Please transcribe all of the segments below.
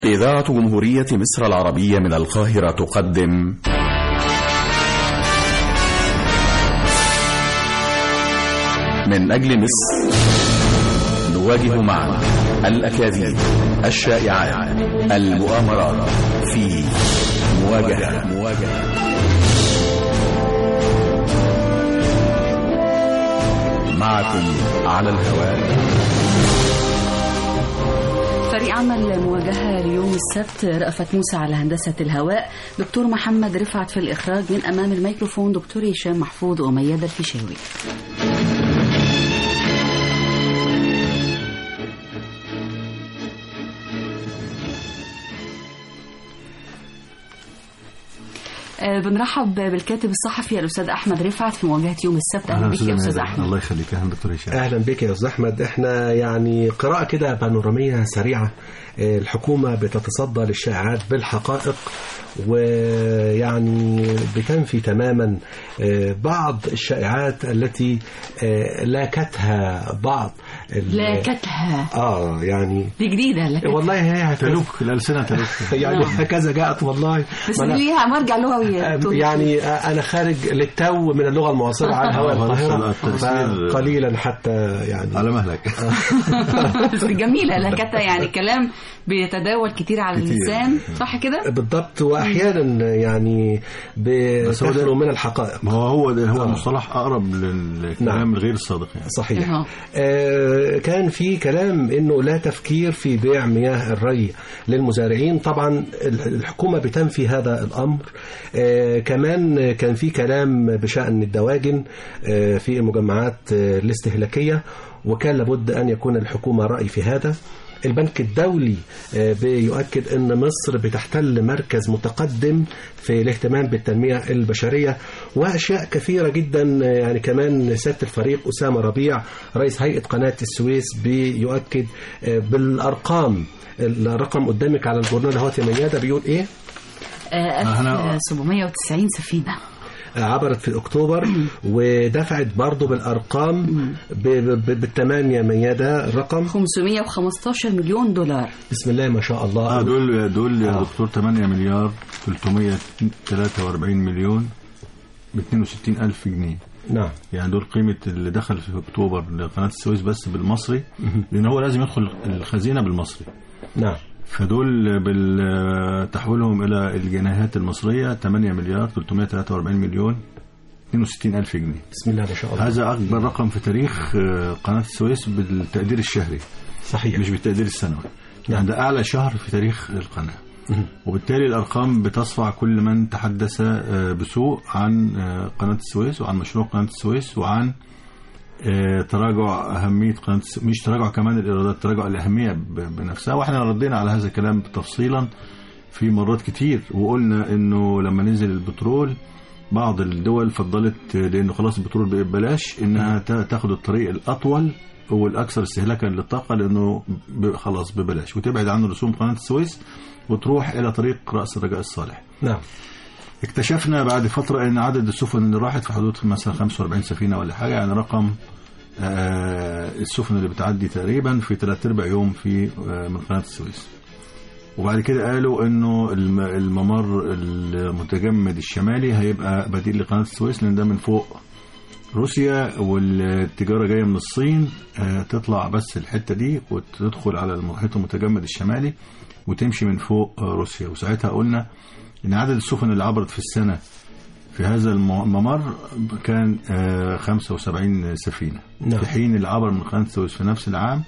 إذاعة جمهورية مصر العربية من القاهرة تقدم من أجل مصر نواجه معا الأكاذيب الشائعات المؤامرات في مواجهة مواجهة معكم على الهواء فريق عمل مواجهة ليوم السبت رأفت موسى على هندسة الهواء دكتور محمد رفعت في الإخراج من أمام الميكروفون دكتور هشام محفوظ وميادة الفيشاوي آه، بنرحب بالكاتب الصحفي الأستاذ أحمد رفعت في مواجهة يوم السبت أهلا بك يا أستاذ أحمد الله يخليك اهلا دكتور هشام اهلا بك يا استاذ احمد احنا يعني قراءه كده بانوراميه سريعه آه، الحكومه بتتصدى للشائعات بالحقائق ويعني بتنفي تماما آه، بعض الشائعات التي آه، لاكتها بعض ال- لاكتها اه يعني دي جديدة لاكتها والله هي هكذا تلوك الألسنة تلوك يعني هكذا جاءت والله بس ما أنا- ليها مرجع لغوي يا دكتور. يعني انا خارج للتو من اللغه المعاصره على هواء آه، القاهره التأثير- قليلا حتى يعني على مهلك بس جميلة لاكتها يعني كلام بيتداول كتير على كتير. اللسان صح كده؟ بالضبط واحيانا يعني بس هو ده- بتخلو من الحقائق ما هو هو ده هو آه. المصطلح أقرب للكلام نعم. الغير صادق يعني صحيح أها. آه كان في كلام انه لا تفكير في بيع مياه الري للمزارعين طبعا ال- الحكومه بتنفي هذا الامر آه كمان كان في كلام بشان الدواجن آه في المجمعات آه الاستهلاكيه وكان لابد ان يكون الحكومه راي في هذا البنك الدولي آه، بيؤكد ان مصر بتحتل مركز متقدم في الاهتمام بالتنميه البشريه واشياء كثيره جدا آه، يعني كمان سياده الفريق اسامه ربيع رئيس هيئه قناه السويس بيؤكد آه، بالارقام الرقم قدامك على الجورنال اهوت يا مياده بيقول ايه؟ آه، أنا- 1790 سفينة آه، عبرت في اكتوبر ودفعت برضه بالارقام ب- ب- بالثمانيه مياده الرقم 515 مليون دولار بسم الله ما شاء الله اه دول دول يا آه. دكتور 8 مليار 343 مليون ب 62 ألف جنيه نعم يعني دول قيمة اللي دخل في أكتوبر لقناة السويس بس بالمصري لأن هو لازم يدخل الخزينة بالمصري نعم فدول بتحويلهم إلى الجنيهات المصرية 8 مليار 343 مليون 62 ألف جنيه بسم الله ما شاء الله هذا أكبر رقم في تاريخ آه، قناة السويس بالتقدير الشهري صحيح مش بالتقدير السنوي يعني ده أعلى شهر في تاريخ القناة وبالتالي الأرقام بتصفع كل من تحدث آه، بسوء عن آه، قناة السويس وعن مشروع قناة السويس وعن آه، تراجع أهمية قناة السويس مش تراجع كمان الإيرادات تراجع الأهمية ب- بنفسها وإحنا ردينا على هذا الكلام تفصيلا في مرات كتير وقلنا إنه لما نزل البترول بعض الدول فضلت آه، لأنه خلاص البترول بقى ببلاش إنها تا- تاخد الطريق الأطول والأكثر استهلاكا للطاقة لأنه ب- خلاص ببلاش وتبعد عن رسوم قناة السويس وتروح إلى طريق رأس الرجاء الصالح نعم اكتشفنا بعد فترة ان عدد السفن اللي راحت في حدود مثلا 45 سفينة ولا حاجة يعني رقم آه، السفن اللي بتعدي تقريبا في ثلاث ارباع يوم في آه، من قناة السويس وبعد كده قالوا انه الم- الممر المتجمد الشمالي هيبقى بديل لقناة السويس لان ده من فوق روسيا والتجارة جاية من الصين آه، تطلع بس الحتة دي وتدخل على المحيط المتجمد الشمالي وتمشي من فوق آه، روسيا وساعتها قلنا ان عدد السفن اللي عبرت في السنة في هذا الم- الممر كان آه، 75 سفينة نعم. في حين اللي عبر من قناة السويس في نفس العام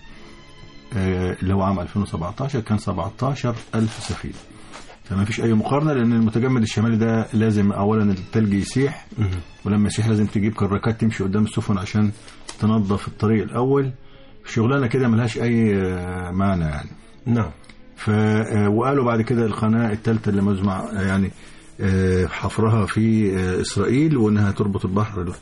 آه، اللي هو عام 2017 كان 17 ألف سفينة فما فيش أي مقارنة لأن المتجمد الشمالي ده لازم أولا التلج يسيح ولما يسيح لازم تجيب كراكات تمشي قدام السفن عشان تنظف الطريق الأول شغلانة كده ملهاش أي آه، معنى يعني نعم ف آه، وقالوا بعد كده القناة الثالثة اللي مزمع يعني آه، حفرها في آه، إسرائيل وإنها تربط البحر ال-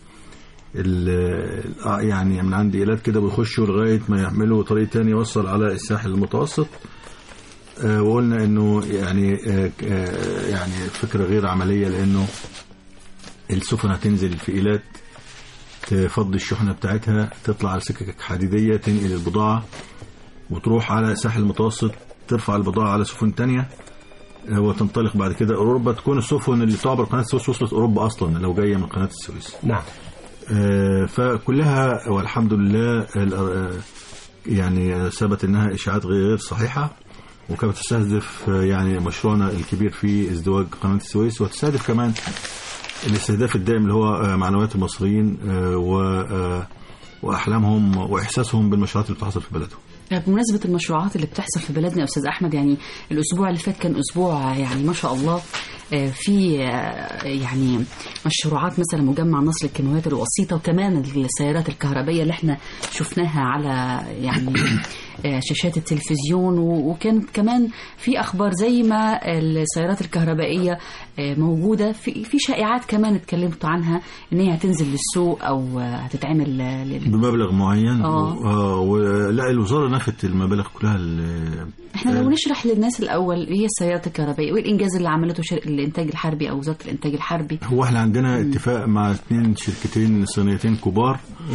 ال- آه، يعني من عند إيلات كده بيخشوا لغاية ما يعملوا طريق تاني يوصل على الساحل المتوسط آه، وقلنا إنه يعني آه، آه، يعني فكرة غير عملية لأنه السفن هتنزل في إيلات تفضي الشحنة بتاعتها تطلع على سكك حديدية تنقل البضاعة وتروح على الساحل المتوسط ترفع البضاعه على سفن تانية آه، وتنطلق بعد كده اوروبا تكون السفن اللي تعبر قناه السويس وصلت اوروبا اصلا لو جايه من قناه السويس نعم آه، فكلها والحمد لله ال- آه، يعني ثبت انها اشاعات غير صحيحه وكانت تستهدف آه، يعني مشروعنا الكبير في ازدواج قناه السويس وتستهدف كمان الاستهداف الدائم اللي هو آه، معنويات المصريين آه، و آه، واحلامهم واحساسهم بالمشروعات اللي بتحصل في بلدهم بمناسبة المشروعات اللي بتحصل في بلدنا يا أستاذ أحمد يعني الأسبوع اللي فات كان أسبوع يعني ما شاء الله آه، في آه، يعني مشروعات مثلا مجمع نصر الكيماويات الوسيطة وكمان السيارات الكهربائية اللي احنا شفناها على يعني آه، شاشات التلفزيون و- وكانت كمان في أخبار زي ما السيارات الكهربائية آه، موجودة في في شائعات كمان اتكلمتوا عنها إن هي هتنزل للسوق أو آه، هتتعمل آه، لل- بمبلغ معين آه. و- آه، ولا الوزاره نفت المبالغ كلها اللي احنا لو نشرح للناس الاول ايه هي السيارات الكهربائيه وايه الانجاز اللي عملته شركه الانتاج الحربي او وزاره الانتاج الحربي هو احنا عندنا اتفاق مع اثنين شركتين صينيتين كبار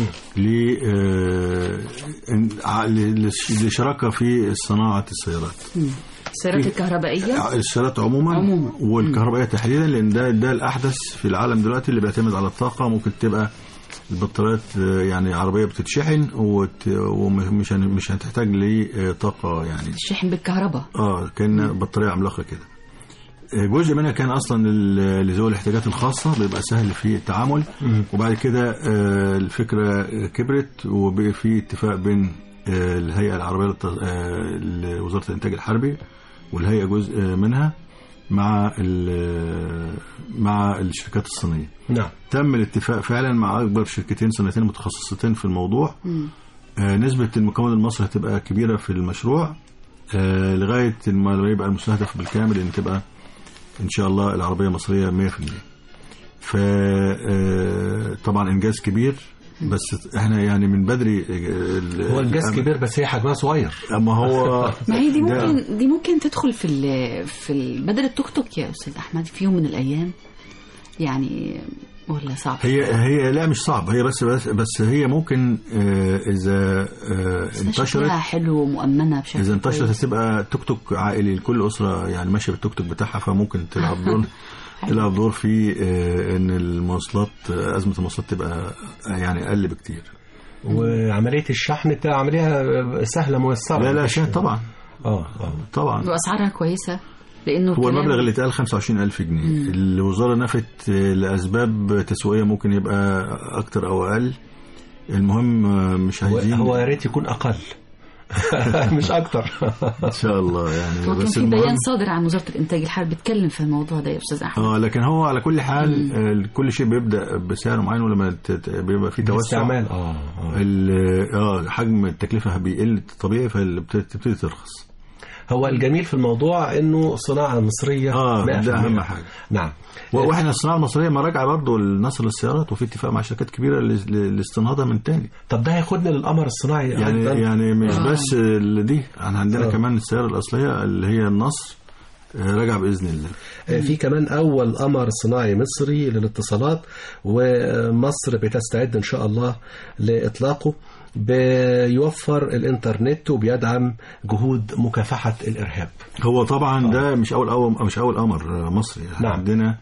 ل آه، إن- ع- ل- لش- لشراكه في صناعه السيارات السيارات في- الكهربائيه السيارات عموما, عموما. والكهربائيه تحديدا لان ده ده الاحدث في العالم دلوقتي اللي بيعتمد على الطاقه ممكن تبقى البطاريات آه، يعني عربيه بتتشحن وت- ومش هن- مش هتحتاج لطاقه يعني الشحن بالكهرباء اه كان بطاريه عملاقه كده آه، جزء منها كان اصلا لل- لذوي الاحتياجات الخاصه بيبقى سهل في التعامل وبعد كده آه، الفكره كبرت وبقى في اتفاق بين آه، الهيئه العربيه للت- آه، لوزاره الانتاج الحربي والهيئه جزء منها مع ال- مع الشركات الصينيه نعم تم الاتفاق فعلا مع اكبر شركتين صينيتين متخصصتين في الموضوع آه، نسبة المكون المصري هتبقى كبيرة في المشروع آه، لغاية ما يبقى المستهدف بالكامل ان تبقى ان شاء الله العربية مصرية 100% ف آه، طبعا انجاز كبير بس احنا يعني من بدري آه، ال- هو انجاز الأم- كبير بس هي حجمها صغير اما هو ما هي دي ده- ممكن دي ممكن تدخل في ال في ال بدل التوك توك يا استاذ احمد في يوم من الايام يعني ولا صعب هي هي لا مش صعب هي بس بس, بس هي ممكن آه، اذا آه، بس انتشرت شكلها حلو ومؤمنه بشكل اذا انتشرت كويس. هتبقى توك توك عائلي لكل اسره يعني ماشيه بالتوك توك بتاعها فممكن تلعب دور تلعب دور في آه، ان المواصلات آه، ازمه المواصلات تبقى آه، يعني اقل بكتير وعمليه الشحن بتاع عمليه سهله ميسره لا لا شيء طبعا اه اه طبعا واسعارها كويسه لانه هو كلام- المبلغ اللي اتقال 25000 جنيه الوزاره نفت آه، لاسباب تسويقيه ممكن يبقى اكتر او اقل المهم آه، مش هو- عايزين هو يا ريت يكون اقل مش اكتر ان شاء الله يعني هو كان بس في المهم بيان صادر عن وزاره الانتاج الحربي بيتكلم في الموضوع ده يا استاذ احمد اه لكن هو على كل حال آه، كل شيء بيبدا بسعر معين ولما ت- ت- بيبقى في توسع استعمال اه اه ال- اه حجم التكلفه بيقل طبيعي فبتبتدي ترخص هو الجميل في الموضوع انه صناعه مصريه اه 100%. ده اهم حاجه نعم و- واحنا الصناعه المصريه مراجعه برضه لنصر السيارات وفي اتفاق مع شركات كبيره ل- ل- لاستنهاضها من تاني طب ده هياخدنا للقمر الصناعي يعني أيضاً. يعني مش آه. بس ال- دي احنا عندنا آه. كمان السياره الاصليه اللي هي النصر آه، راجعه باذن الله آه، في كمان أول قمر صناعي مصري للاتصالات ومصر بتستعد إن شاء الله لإطلاقه بيوفر الإنترنت وبيدعم جهود مكافحة الإرهاب هو طبعا ده مش اول أول مش اول قمر آه، مصري احنا نعم. عندنا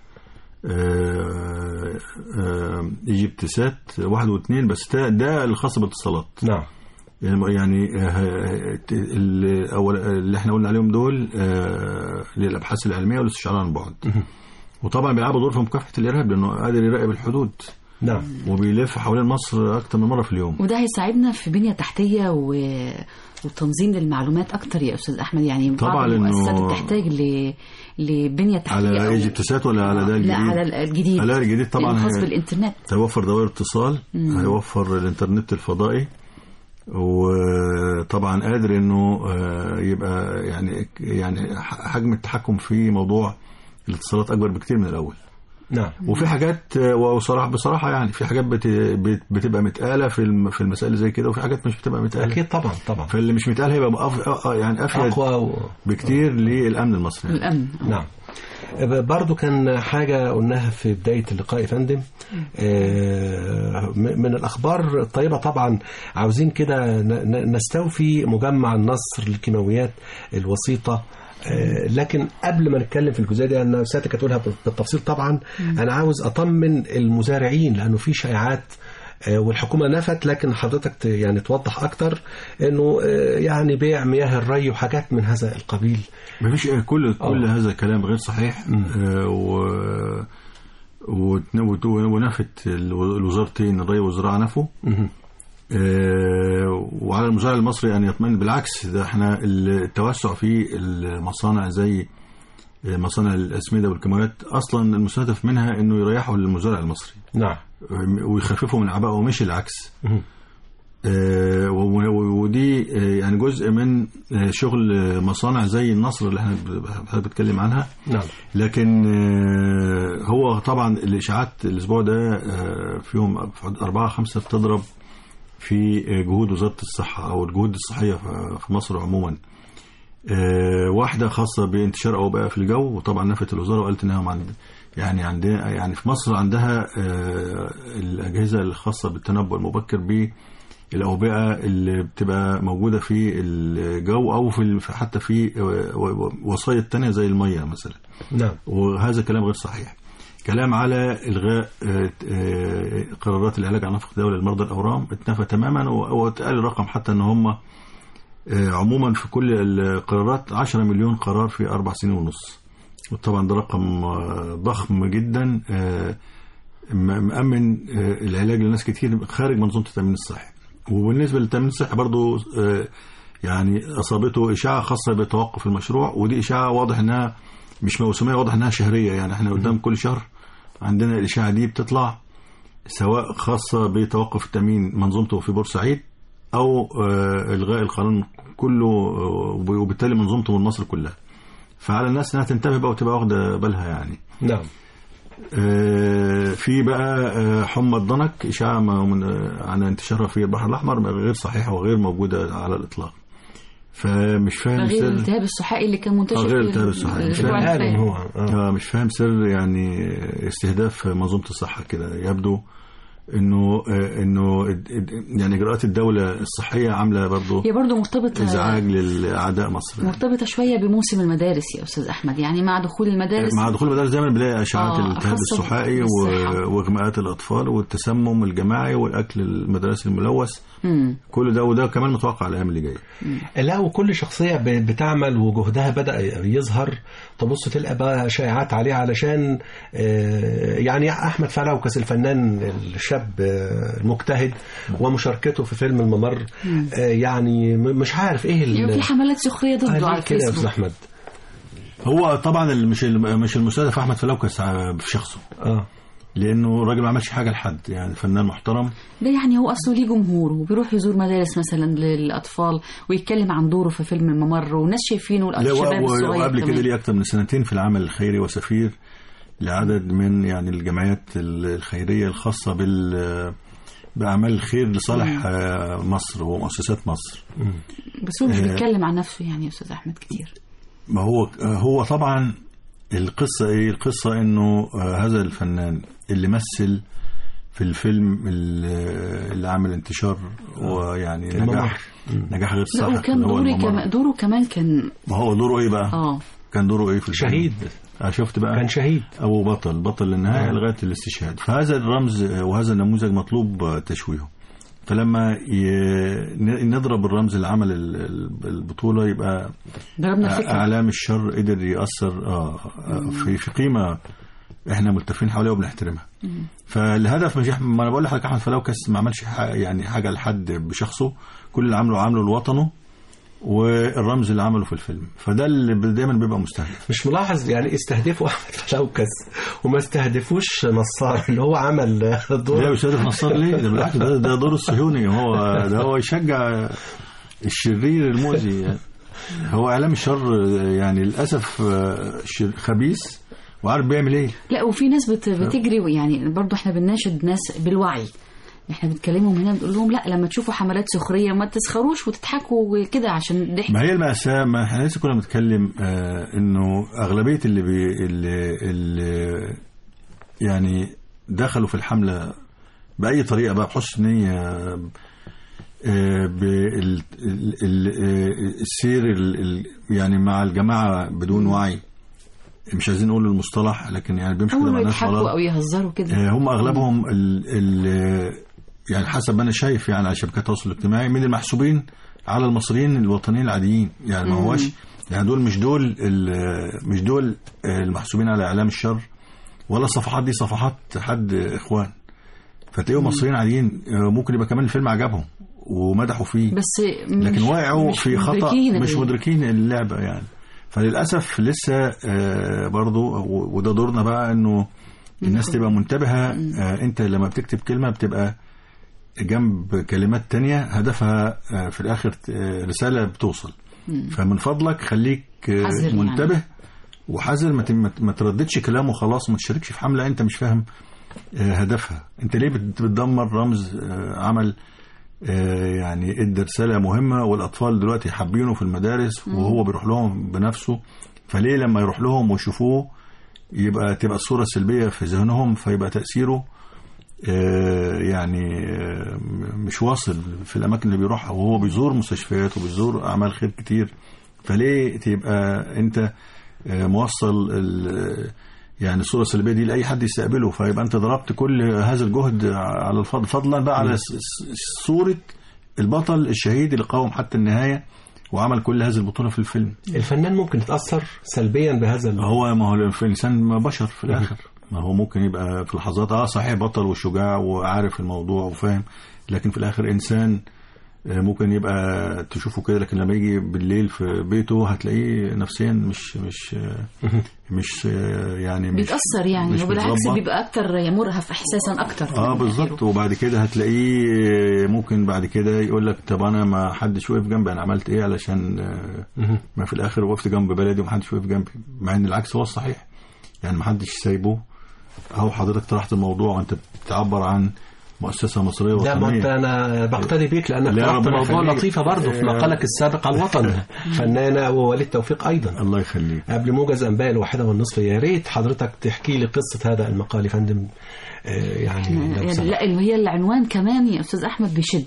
آه، آه، ايجيبتسات واحد واثنين بس ده ده الخاص بالاتصالات نعم يعني يعني آه، ال- أول اللي احنا قلنا عليهم دول آه، للابحاث العلميه والاستشعار عن بعد وطبعا بيلعبوا دور في مكافحه الارهاب لانه قادر يراقب الحدود نعم وبيلف حوالين مصر اكتر من مره في اليوم وده هيساعدنا في بنية تحتية و... وتنظيم للمعلومات أكتر يا أستاذ أحمد يعني طبعاً بعض المؤسسات لأنه- بتحتاج ل... لبنية تحتية على أو- ايجيبتسات ولا على ده الجديد لا على الجديد لا الجديد طبعا الخاص هي- بالإنترنت هيوفر دوائر اتصال هيوفر الانترنت الفضائي وطبعا قادر انه آه، يبقى يعني يعني حجم التحكم في موضوع الاتصالات اكبر بكتير من الاول نعم وفي حاجات آه، وصراحه بصراحه يعني في حاجات بت- بت- بتبقى متقاله في الم- في المسائل اللي زي كده وفي حاجات مش بتبقى متقاله أكيد طبعا طبعا فاللي مش متقال هيبقى أف... آه، يعني افيد أقوى و... بكتير للامن المصري الأمن نعم برضو كان حاجة قلناها في بداية اللقاء يا فندم آه، م- من الأخبار الطيبة طبعا عاوزين كده ن- ن- نستوفي مجمع النصر للكيماويات الوسيطة آه، لكن قبل ما نتكلم في الجزئيه دي انا سيادتك هتقولها بالتفصيل طبعا انا عاوز اطمن المزارعين لانه في شائعات آه، والحكومه نفت لكن حضرتك ت- يعني توضح اكتر انه آه، يعني بيع مياه الري وحاجات من هذا القبيل ما فيش كل كل آه. هذا كلام غير صحيح آه، و وت- وت- ونفت ال- الوزارتين الري والزراعه نفوا مهم. آه، وعلى المزارع المصري ان يطمئن بالعكس ده احنا التوسع في المصانع زي مصانع الاسمده والكيماويات اصلا المستهدف منها انه يريحوا المزارع المصري نعم ويخففوا من عبائه ومش العكس مهم. آه، و- و- ودي آه، يعني جزء من آه، شغل آه، مصانع زي النصر اللي احنا ب- حضرتك بتتكلم عنها نعم لكن آه، هو طبعا الاشاعات الاسبوع ده آه، فيهم أربعة خمسة بتضرب في آه، جهود وزارة الصحة أو الجهود الصحية في- في مصر عموما آه، واحدة خاصة بانتشار أوبئة في الجو وطبعا نفت الوزارة وقالت إنها عند يعني عندها يعني في مصر عندها آه، الأجهزة الخاصة بالتنبؤ المبكر بالأوبئة اللي بتبقى موجودة في الجو أو في ال- حتى في آه، و- و- وسائط تانية زي المية مثلا نعم وهذا كلام غير صحيح كلام على الغاء آه، آه، قرارات العلاج على نفق الدوله لمرضى الاورام اتنفى تماما و- واتقال الرقم حتى ان هم آه، عموما في كل القرارات 10 مليون قرار في اربع سنين ونص وطبعا ده رقم آه، ضخم جدا آه، م- مأمن آه، العلاج لناس كتير خارج منظومه التامين الصحي وبالنسبه للتامين الصحي برضو آه، يعني اصابته اشاعه خاصه بتوقف المشروع ودي اشاعه واضح انها مش موسميه واضح انها شهريه يعني احنا قدام كل شهر عندنا الاشاعه دي بتطلع سواء خاصه بتوقف التامين منظومته في بورسعيد او آه، الغاء القانون كله آه، وبالتالي منظومته من مصر كلها فعلى الناس انها تنتبه بقى وتبقى واخده بالها يعني نعم آه، في بقى آه، حمى الضنك إشاعة ما- من- آه، عن انتشارها في البحر الأحمر غير صحيحة وغير موجودة على الإطلاق فمش فاهم غير سر الالتهاب الصحائي اللي كان منتشر آه، غير في الالتهاب الصحائي. مش الأسبوع فاهم. اللي عالم فات. هو آه. آه، مش فاهم سر يعني استهداف منظومة الصحة كده يبدو انه آه، انه اد- اد- يعني اجراءات الدولة الصحية عاملة برضه هي برضه مرتبطة ازعاج للاعداء مصر يعني. مرتبطة شوية بموسم المدارس يا أستاذ أحمد يعني مع دخول المدارس مع دخول المدارس دايما بنلاقي اشاعات آه، الالتهاب خاصة الصحائي و- بالصحة. واغماءات الاطفال والتسمم الجماعي والاكل المدرسي الملوث مم. كل ده وده كمان متوقع الايام اللي جايه لا وكل شخصية ب- بتعمل وجهدها بدأ يظهر تبص تلقى بقى شائعات عليه علشان آه، يعني أحمد فلوكس الفنان الشاب آه، المجتهد ومشاركته في فيلم الممر آه، يعني م- مش عارف ايه ال- يعني في حملات سخرية آه، ضده ليه على كده يا أستاذ الفيسبوك أحمد هو طبعا ال- مش ال- مش المستهدف احمد فلوكس ع- في شخصه اه لانه الراجل ما عملش حاجه لحد يعني فنان محترم ده يعني هو أصله ليه جمهور وبيروح يزور مدارس مثلا للأطفال ويتكلم عن دوره في فيلم الممر وناس شايفينه لا الشباب و- و- الصغير وقبل كده كمان. ليه اكتر من سنتين في العمل الخيري وسفير لعدد من يعني الجمعيات ال- الخيريه الخاصه بال باعمال الخير لصالح آه، مصر ومؤسسات مصر بس هو مش آه. بيتكلم عن نفسه يعني يا أستاذ أحمد كتير ما هو هو طبعا القصة ايه القصة انه آه، هذا الفنان اللي مثل في الفيلم اللي اللي عمل انتشار ويعني نجاح نجاح غير لا سابق وكان اللي هو دوري الممر. كمان دوره كمان كان ما هو دوره ايه بقى اه كان دوره ايه في الفيلم شهيد آه، شفت بقى كان شهيد ابو بطل بطل للنهايه آه. لغايه الاستشهاد فهذا الرمز آه، وهذا النموذج مطلوب آه، تشويهه فلما ي... ن- نضرب الرمز اللي عمل ال- ال- البطوله يبقى ضربنا الفكرة اعلام الشر قدر ياثر آه آه، في في قيمه احنا ملتفين حواليها وبنحترمها فالهدف مش ما انا بقول لحضرتك احمد فلوكس ما عملش حاجة يعني حاجه لحد بشخصه كل اللي عمله عمله لوطنه والرمز اللي عمله في الفيلم فده اللي دايما بيبقى مستهدف مش ملاحظ يعني استهدفوا احمد فلوكس وما استهدفوش نصار اللي هو عمل لا دور يستهدف نصار ليه ده بالعكس ده, ده دور الصهيوني هو ده هو يشجع الشرير المؤذي يعني. هو اعلام الشر يعني للاسف آه، شر- خبيث وعارف بيعمل ايه لا وفي ناس بت... بتجري يعني برضو احنا بنناشد ناس بالوعي احنا بنتكلمهم هنا بنقول لهم لا لما تشوفوا حملات سخريه ما تسخروش وتضحكوا كده عشان ضحك ما هي المأساة ما احنا لسه كنا بنتكلم آه انه اغلبية اللي بي اللي, اللي يعني دخلوا في الحملة بأي طريقة بقى بحسن نية آه بال- ال- ال- آه، السير ال- ال- يعني مع الجماعة بدون وعي مش عايزين نقول المصطلح لكن يعني بيمشوا كده اول مع ما الناس يضحكوا غلط او يهزروا كده آه، هم اغلبهم ال ال يعني حسب ما انا شايف يعني على شبكات التواصل الاجتماعي من المحسوبين على المصريين الوطنيين العاديين يعني ما مم. هوش يعني دول مش دول ال- مش دول المحسوبين على اعلام الشر ولا الصفحات دي صفحات حد اخوان فتلاقيهم مصريين عاديين آه، ممكن يبقى كمان الفيلم عجبهم ومدحوا فيه بس لكن مش- وقعوا مش في خطأ مدركين مش ال- مدركين اللعبة يعني فللأسف لسه آه، برضو و- وده دورنا بقى انه الناس تبقى منتبهة آه، انت لما بتكتب كلمة بتبقى جنب كلمات تانية هدفها آه، في الآخر آه، رسالة بتوصل فمن فضلك خليك آه، حذر يعني. منتبه وحذر ما ت- ما ت- ما ترددش كلام وخلاص ما تشاركش في حملة انت مش فاهم آه، هدفها انت ليه بت- بتدمر رمز آه، عمل آه، يعني ادى رساله مهمه والاطفال دلوقتي حابينه في المدارس وهو بيروح لهم بنفسه فليه لما يروح لهم ويشوفوه يبقى تبقى الصوره السلبيه في ذهنهم فيبقى تاثيره آه، يعني آه، مش واصل في الاماكن اللي بيروحها وهو بيزور مستشفيات وبيزور اعمال خير كتير فليه تبقى انت آه، موصل ال- يعني الصوره السلبيه دي لاي حد يستقبله فيبقى انت ضربت كل هذا الجهد على الفضل فضلا بقى على س- س- صوره البطل الشهيد اللي قاوم حتى النهايه وعمل كل هذه البطوله في الفيلم الفنان ممكن يتأثر سلبيا بهذا ال- هو ما هو الانسان بشر في الاخر ما هو ممكن يبقى في لحظات اه صحيح بطل وشجاع وعارف الموضوع وفاهم لكن في الاخر انسان آه، ممكن يبقى تشوفه كده لكن لما يجي بالليل في بيته هتلاقيه نفسيا مش مش آه، مش آه، يعني مش بيتاثر يعني مش وبالعكس متظبط. بيبقى اكتر مرهف احساسا اكتر اه من بالظبط غيره. وبعد كده هتلاقيه ممكن بعد كده يقول لك طب انا ما حدش وقف جنبي انا عملت ايه علشان آه، ما في الاخر وقفت جنب بلدي وما حدش وقف جنبي مع ان العكس هو الصحيح يعني ما حدش سايبه اهو حضرتك طرحت الموضوع وانت بتعبر عن مؤسسه مصريه لا ما انت وطنيه انا بقتدي بيك لانك لا، طرحت ربنا موضوع يخليك. لطيفه برضه في آه. مقالك السابق على الوطن فنانه ووليد توفيق ايضا الله يخليك قبل موجز انباء الواحده والنصف يا ريت حضرتك تحكي لي قصه هذا المقال يا فندم آه، يعني لو سمحت. لا اللي هي العنوان كمان يا استاذ احمد بيشد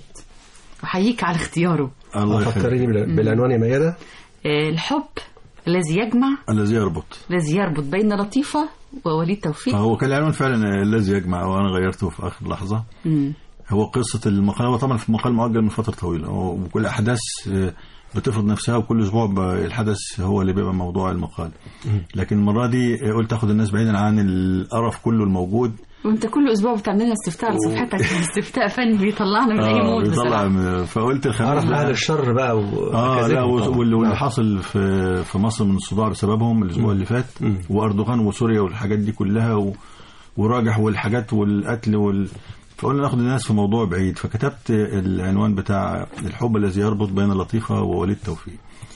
احييك على اختياره الله فكريني يخليك بال- بالعنوان يا ميادة آه، الحب الذي يجمع الذي يربط الذي يربط بين لطيفه ووليد توفيق هو كان العنوان فعلا الذي يجمع وانا غيرته في اخر لحظه مم. هو قصة المقال هو طبعا في مقال مؤجل من فترة طويلة وكل أحداث آه، بتفرض نفسها وكل أسبوع ب- الحدث هو اللي بيبقى موضوع المقال لكن المرة دي آه، قلت أخد الناس بعيدا عن القرف كله الموجود وانت كل اسبوع بتعمل لنا استفتاء على صفحتك استفتاء فني بيطلعنا من اي آه مود بيطلع بصراحه من- فقلت الخميس اعرف لا. اهل الشر بقى اه لا وكذبهم وال- طبعاً. واللي واللي نعم. حاصل في في مصر من الصداع بسببهم الاسبوع اللي فات مم. واردوغان وسوريا والحاجات دي كلها و... وراجح والحاجات والقتل وال... فقلنا ناخد الناس في موضوع بعيد فكتبت العنوان بتاع الحب الذي يربط بين لطيفه ووليد توفيق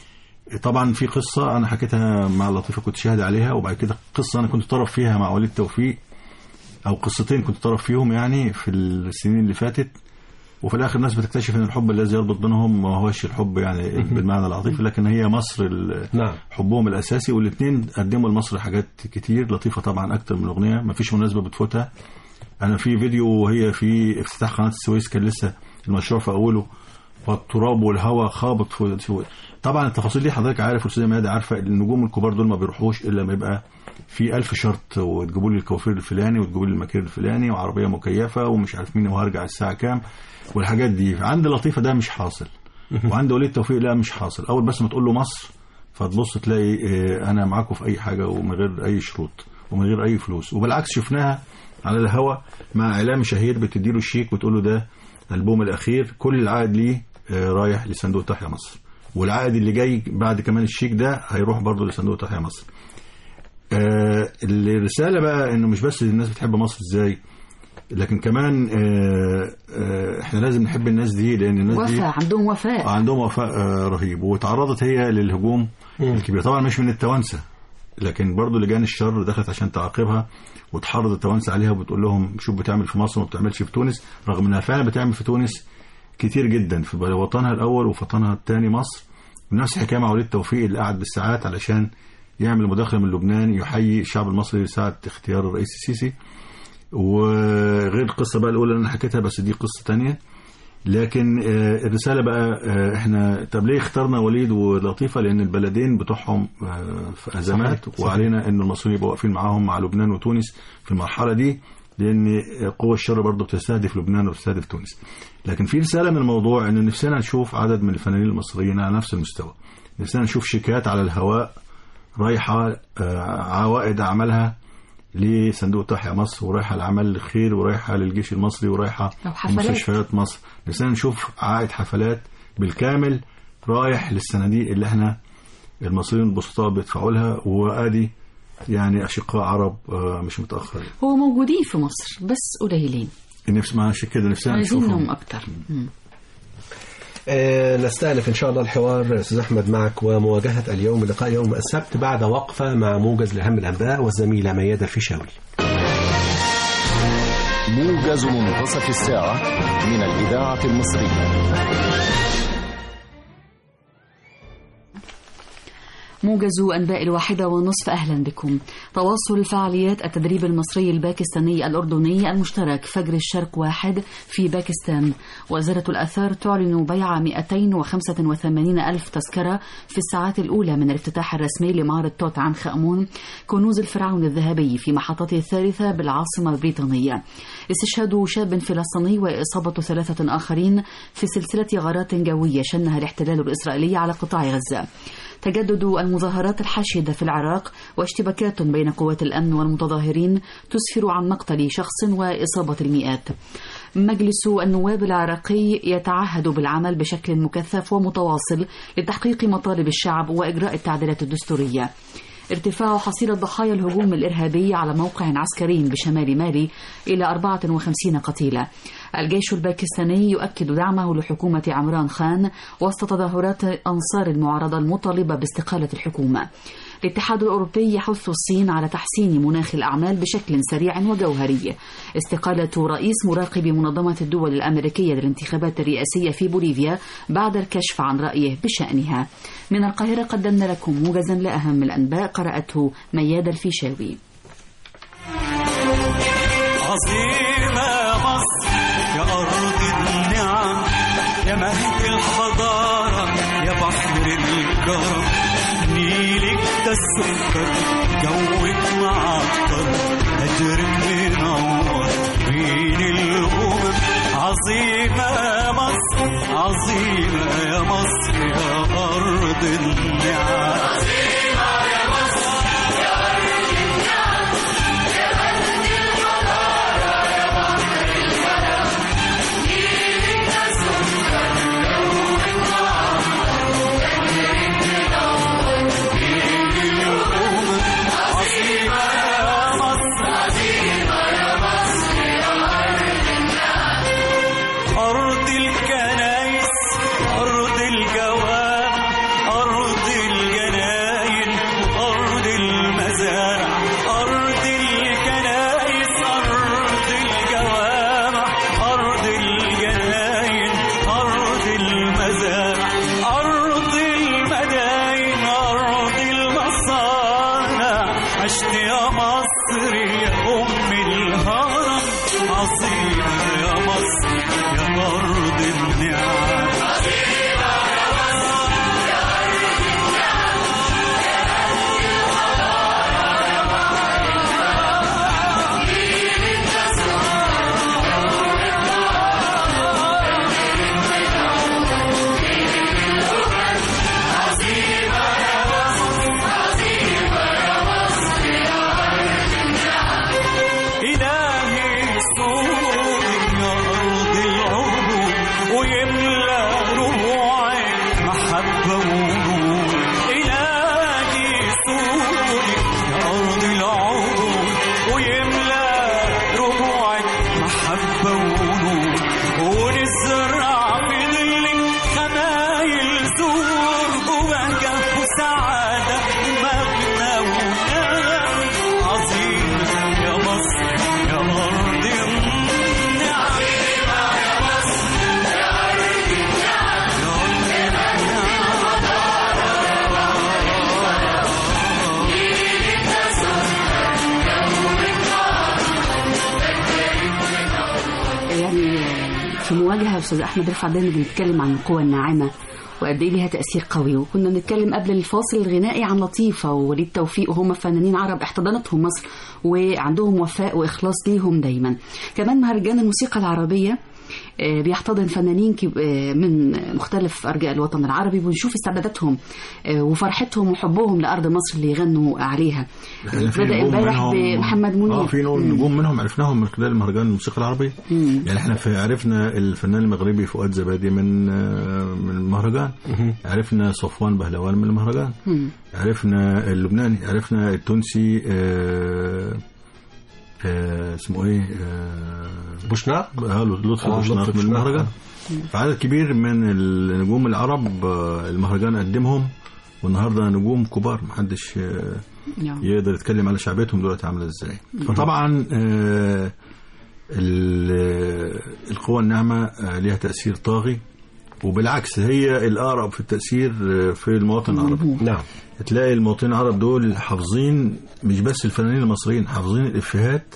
طبعا في قصه انا حكيتها مع لطيفه كنت شاهد عليها وبعد كده قصه انا كنت طرف فيها مع وليد توفيق او قصتين كنت طرف فيهم يعني في السنين اللي فاتت وفي الاخر الناس بتكتشف ان الحب الذي يربط بينهم ما هوش الحب يعني بالمعنى العاطفي لكن هي مصر ال- نعم حبهم الاساسي والاثنين قدموا لمصر حاجات كتير لطيفه طبعا اكتر من اغنيه ما فيش مناسبه بتفوتها انا في فيديو وهي في افتتاح قناه السويس كان لسه المشروع في اوله والتراب والهواء خابط في في- طبعا التفاصيل دي حضرتك عارف والاستاذه ميادة عارفه النجوم الكبار دول ما بيروحوش الا لما يبقى في ألف شرط وتجيبوا لي الكوافير الفلاني وتجيبوا لي المكير الفلاني وعربيه مكيفه ومش عارف مين وهرجع الساعه كام والحاجات دي عند لطيفه ده مش حاصل وعند وليد توفيق لا مش حاصل اول بس ما تقول له مصر فتبص تلاقي آه، انا معاكم في اي حاجه ومن غير اي شروط ومن غير اي فلوس وبالعكس شفناها على الهوا مع اعلام شهير بتديله الشيك وتقول له ده البوم الاخير كل العائد ليه آه، رايح لصندوق تحيا مصر والعائد اللي جاي بعد كمان الشيك ده هيروح برضه لصندوق تحيا مصر آه، الرساله بقى انه مش بس الناس بتحب مصر ازاي لكن كمان آه، آه، احنا لازم نحب الناس دي لان الناس دي وفاء عندهم وفاء عندهم وفاء آه، رهيب وتعرضت هي للهجوم مم. الكبير طبعا مش من التوانسه لكن برضو لجان الشر دخلت عشان تعاقبها وتحرض التوانسه عليها وبتقول لهم شوف بتعمل في مصر وما بتعملش في تونس رغم انها فعلا بتعمل في تونس كتير جدا في وطنها الاول ووطنها الثاني مصر ونفس الحكايه مع وليد توفيق اللي قعد بالساعات علشان يعمل مداخله من لبنان يحيي الشعب المصري ساعه اختيار الرئيس السيسي وغير القصه بقى الاولى اللي انا حكيتها بس دي قصه تانية لكن آه، الرساله بقى آه، احنا طب ليه اخترنا وليد ولطيفه لان البلدين بتوعهم آه، في ازمات صحيح، صحيح. وعلينا ان المصريين يبقوا واقفين معاهم مع لبنان وتونس في المرحله دي لان قوى الشر برضه بتستهدف لبنان وبتستهدف تونس لكن في رساله من الموضوع ان نفسنا نشوف عدد من الفنانين المصريين على نفس المستوى نفسنا نشوف شيكات على الهواء رايحه آه، عوائد اعمالها لصندوق تحيا مصر ورايحه لاعمال الخير ورايحه للجيش المصري ورايحه أو حفلات. لمستشفيات مصر نفسنا نشوف عائد حفلات بالكامل رايح للصناديق اللي احنا المصريين البسطاء بيدفعوا لها وادي يعني اشقاء عرب آه، مش متاخرين هو موجودين في مصر بس قليلين نفس ما عشان كده نفسنا عايزين نشوفهم منهم اكتر مم. آه، نستأنف إن شاء الله الحوار أستاذ أحمد معك ومواجهة اليوم لقاء يوم السبت بعد وقفة مع موجز لأهم الأنباء والزميلة ميادة الفيشاوي موجز منتصف الساعة من الإذاعة المصرية موجز أنباء الواحدة والنصف أهلا بكم تواصل فعاليات التدريب المصري الباكستاني الأردني المشترك فجر الشرق واحد في باكستان وزارة الآثار تعلن بيع 285 ألف تذكرة في الساعات الأولى من الافتتاح الرسمي لمعرض توت عنخ آمون كنوز الفرعون الذهبي في محطته الثالثة بالعاصمة البريطانية استشهاد شاب فلسطيني وإصابة ثلاثة آخرين في سلسلة غارات جوية شنها الاحتلال الإسرائيلي على قطاع غزة تجدد المظاهرات الحاشدة في العراق واشتباكات بين قوات الأمن والمتظاهرين تسفر عن مقتل شخص وإصابة المئات مجلس النواب العراقي يتعهد بالعمل بشكل مكثف ومتواصل لتحقيق مطالب الشعب وإجراء التعديلات الدستورية ارتفاع حصيلة ضحايا الهجوم الإرهابي على موقع عسكري بشمال مالي إلى 54 قتيلا الجيش الباكستاني يؤكد دعمه لحكومة عمران خان وسط تظاهرات أنصار المعارضة المطالبة باستقالة الحكومة الاتحاد الأوروبي يحث الصين على تحسين مناخ الأعمال بشكل سريع وجوهري استقالة رئيس مراقب منظمة الدول الأمريكية للانتخابات الرئاسية في بوليفيا بعد الكشف عن رأيه بشأنها من القاهرة قدمنا لكم موجزا لأهم الأنباء قرأته مياد الفيشاوي عظيمة مصر يا أرض النعم يا مهد الحضارة يا بحر الكرم نيلك ده السكر جوك معطر أجرك منور بين الأمم عظيمة مصر عظيمة يا مصر يا أرض النعم أرض الكنايس أرض الجوامع أرض الجناين أرض المزارع أرض الكنايس أرض الجوامع أرض الجناين أرض المزارع أرض المداين أرض المصانع عشت يا مصر يا أم الهرم عظيمة يا مصر يا أرض النعم إلهي صوتك يا أرض العبور ويملى المواجهه يا استاذ احمد رفعت دايما بنتكلم عن القوى الناعمه وقد ايه ليها تاثير قوي وكنا بنتكلم قبل الفاصل الغنائي عن لطيفه ووليد توفيق وهم فنانين عرب احتضنتهم مصر وعندهم وفاء واخلاص ليهم دايما كمان مهرجان الموسيقى العربيه آه، بيحتضن فنانين كب- آه، من مختلف ارجاء الوطن العربي ونشوف استعداداتهم آه، وفرحتهم وحبهم لارض مصر اللي يغنوا عليها إحنا في بدا نجوم امبارح منهم- بمحمد منير اه في نجوم نجوم منهم عرفناهم من خلال مهرجان الموسيقى العربيه يعني احنا في عرفنا الفنان المغربي فؤاد زبادي من آه، من المهرجان عرفنا صفوان بهلوان من المهرجان عرفنا اللبناني عرفنا التونسي آه، آه، اسمه ايه آه، بوشناق آه، لطفي آه، بوشناق لطفي من بوشناق. المهرجان فعدد كبير من النجوم العرب آه، المهرجان قدمهم والنهارده نجوم كبار محدش آه، نعم. يقدر يتكلم على شعبيتهم دلوقتي عامله ازاي فطبعا آه، ال- القوى الناعمه آه، ليها تاثير طاغي وبالعكس هي الاقرب في التاثير آه، في المواطن العربي نعم تلاقي المواطنين العرب دول حافظين مش بس الفنانين المصريين حافظين الافيهات